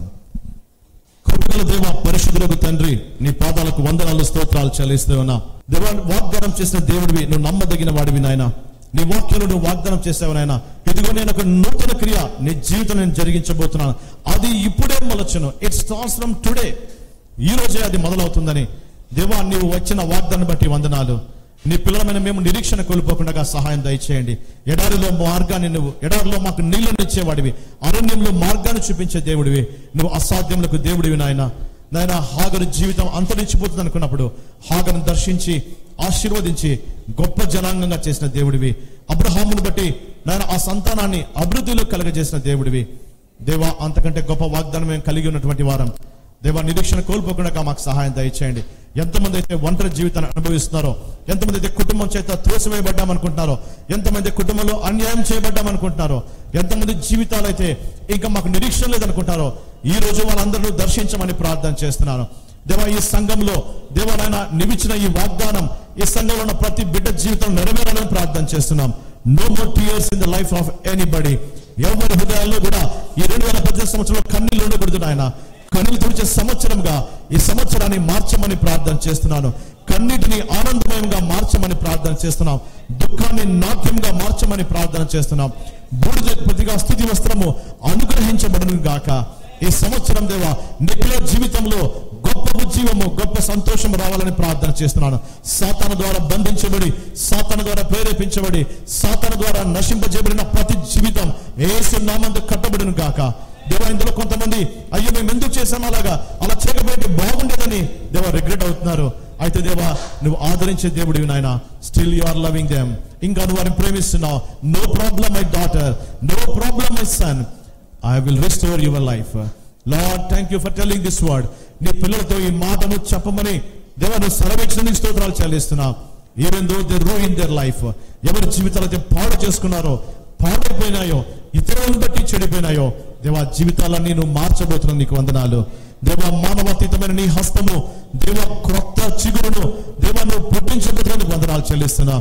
కృపగల దేవ పరిశుద్ధులకు తండ్రి నీ పాదాలకు వందనాలు స్తోత్రాలు చెల్లిస్తూ ఉన్నా దేవా వాగ్దానం చేసిన దేవుడివి నువ్వు నమ్మదగిన వాడివి నాయన నీ వాక్యాలు నువ్వు వాగ్దానం చేసావు నాయన ఇదిగో నేను ఒక నూతన క్రియ నీ జీవితం నేను జరిగించబోతున్నాను అది ఇప్పుడే మొలచును ఇట్ స్టార్ట్స్ ఫ్రమ్ టుడే ఈ రోజే అది మొదలవుతుందని దేవా నీవు వచ్చిన వాగ్దాన్ని బట్టి వందనాలు నీ పిల్లలమైన మేము నిరీక్షణ కోల్పోకుండా సహాయం దయచేయండి ఎడారిలో మార్గాన్ని నువ్వు ఎడారిలో మాకు నీళ్లను ఇచ్చేవాడివి అరణ్యంలో మార్గాన్ని చూపించే దేవుడివి నువ్వు అసాధ్యములకు దేవుడివి నాయన నాయన హాగరు జీవితం అంతరించిపోతుంది అనుకున్నప్పుడు హాగరును దర్శించి ఆశీర్వదించి గొప్ప జనాంగంగా చేసిన దేవుడివి అబ్రహామును బట్టి నాయన ఆ సంతానాన్ని అభివృద్ధిలో కలగజేసిన దేవుడివి దేవా అంతకంటే గొప్ప వాగ్దానం మేము కలిగి ఉన్నటువంటి వారం దేవా నిరీక్షణ కోల్పోకుండా మాకు సహాయం దయచేయండి ఎంతమంది అయితే ఒంటరి జీవితాన్ని అనుభవిస్తున్నారో ఎంతమంది అయితే కుటుంబం చేత త్రోసివేయబడ్డాం అనుకుంటున్నారో ఎంతమంది కుటుంబంలో అన్యాయం చేయబడ్డాం అనుకుంటున్నారో ఎంతమంది జీవితాలు అయితే ఇంకా మాకు నిరీక్షణ లేదనుకుంటారో ఈ రోజు వాళ్ళందరూ దర్శించమని ప్రార్థన చేస్తున్నాను దేవా ఈ సంఘంలో దేవాలైన నిలిచిన ఈ వాగ్దానం ఈ సంఘంలో ఉన్న ప్రతి బిడ్డ జీవితం నెరవేరాలని ప్రార్థన చేస్తున్నాం no more tears in the life of anybody ఎవరి హృదయాల్లో కూడా ఈ రెండు వేల పద్దెనిమిది సంవత్సరంలో కన్నీళ్ళు ఉండకూడదు నాయన కన్నులు తుడిచే సంవత్సరంగా ఈ సంవత్సరాన్ని మార్చమని ప్రార్థన చేస్తున్నాను కన్నిటిని ఆనందమయంగా మార్చమని ప్రార్థన చేస్తున్నాం దుఃఖాన్ని నాట్యంగా మార్చమని ప్రార్థన చేస్తున్నాం బూడిద ప్రతిగా స్థుతి వస్త్రము అనుగ్రహించబడును గాక ఈ సంవత్సరం దేవా నిఖిల జీవితంలో గొప్ప ఉజ్జీవము గొప్ప సంతోషం రావాలని ప్రార్థన చేస్తున్నాను సాతాన ద్వారా బంధించబడి సాతాన ద్వారా ప్రేరేపించబడి సాతాన ద్వారా నశింపజేయబడిన ప్రతి జీవితం ఏసు నామందు కట్టబడిన గాక దేవా ఇందులో కొంతమంది అయ్యో మేము ఎందుకు చేసాం అలాగా అలా చేయకపోతే బాగుండేదని దేవా రిగ్రెట్ అవుతున్నారు అయితే దేవా నువ్వు ఆదరించే దేవుడివి నాయన still you are loving them ఇంకా నువ్వు వారిని ప్రేమిస్తున్నావు no problem my daughter no problem my son I will restore your life Lord thank you for telling this word నీ పిల్లలతో ఈ మాటను చెప్పమని దేవా నువ్వు సెలవించిన స్తోత్రాలు చెల్లిస్తున్నావు even though they rue in their life ఎవరి జీవితాలు అయితే పాడు చేసుకున్నారో పాడైపోయినాయో ఇతరులను బట్టి చెడిపోయినాయో దేవా జీవితాలన్నీ నువ్వు మార్చబోతున్నావు నీకు వందనాలు దేవా మానవాతీతమైన నీ హస్తము దేవ క్రొత్త చిగురును దేవా నువ్వు పుట్టించబోతున్నా నీకు వందనాలు చెల్లిస్తున్నా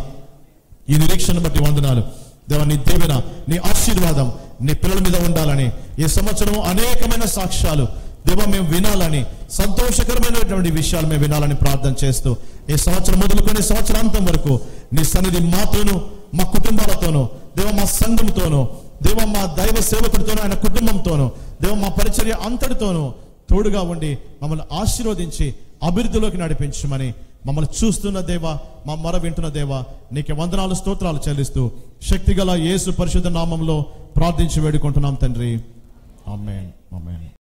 ఈ నిరీక్షణ బట్టి వందనాలు దేవ నీ దీవెన నీ ఆశీర్వాదం నీ పిల్లల మీద ఉండాలని ఈ సంవత్సరం అనేకమైన సాక్ష్యాలు దేవ మేము వినాలని సంతోషకరమైనటువంటి విషయాలు మేము వినాలని ప్రార్థన చేస్తూ ఈ సంవత్సరం మొదలుకొని సంవత్సరాంతం వరకు నీ సన్నిధి మాతోను మా కుటుంబాలతోనూ దేవ మా సంఘంతోనూ దేవ మా దైవ సేవకుడితోనూ ఆయన కుటుంబంతోనూ దేవ మా పరిచర్య అంతటితోనూ తోడుగా ఉండి మమ్మల్ని ఆశీర్వదించి అభివృద్ధిలోకి నడిపించమని మమ్మల్ని చూస్తున్న దేవ మా మొర వింటున్న దేవ నీకు వందనాలు స్తోత్రాలు చెల్లిస్తూ శక్తిగల యేసు పరిశుద్ధ నామంలో ప్రార్థించి వేడుకుంటున్నాం తండ్రి ఆమేన్ ఆమేన్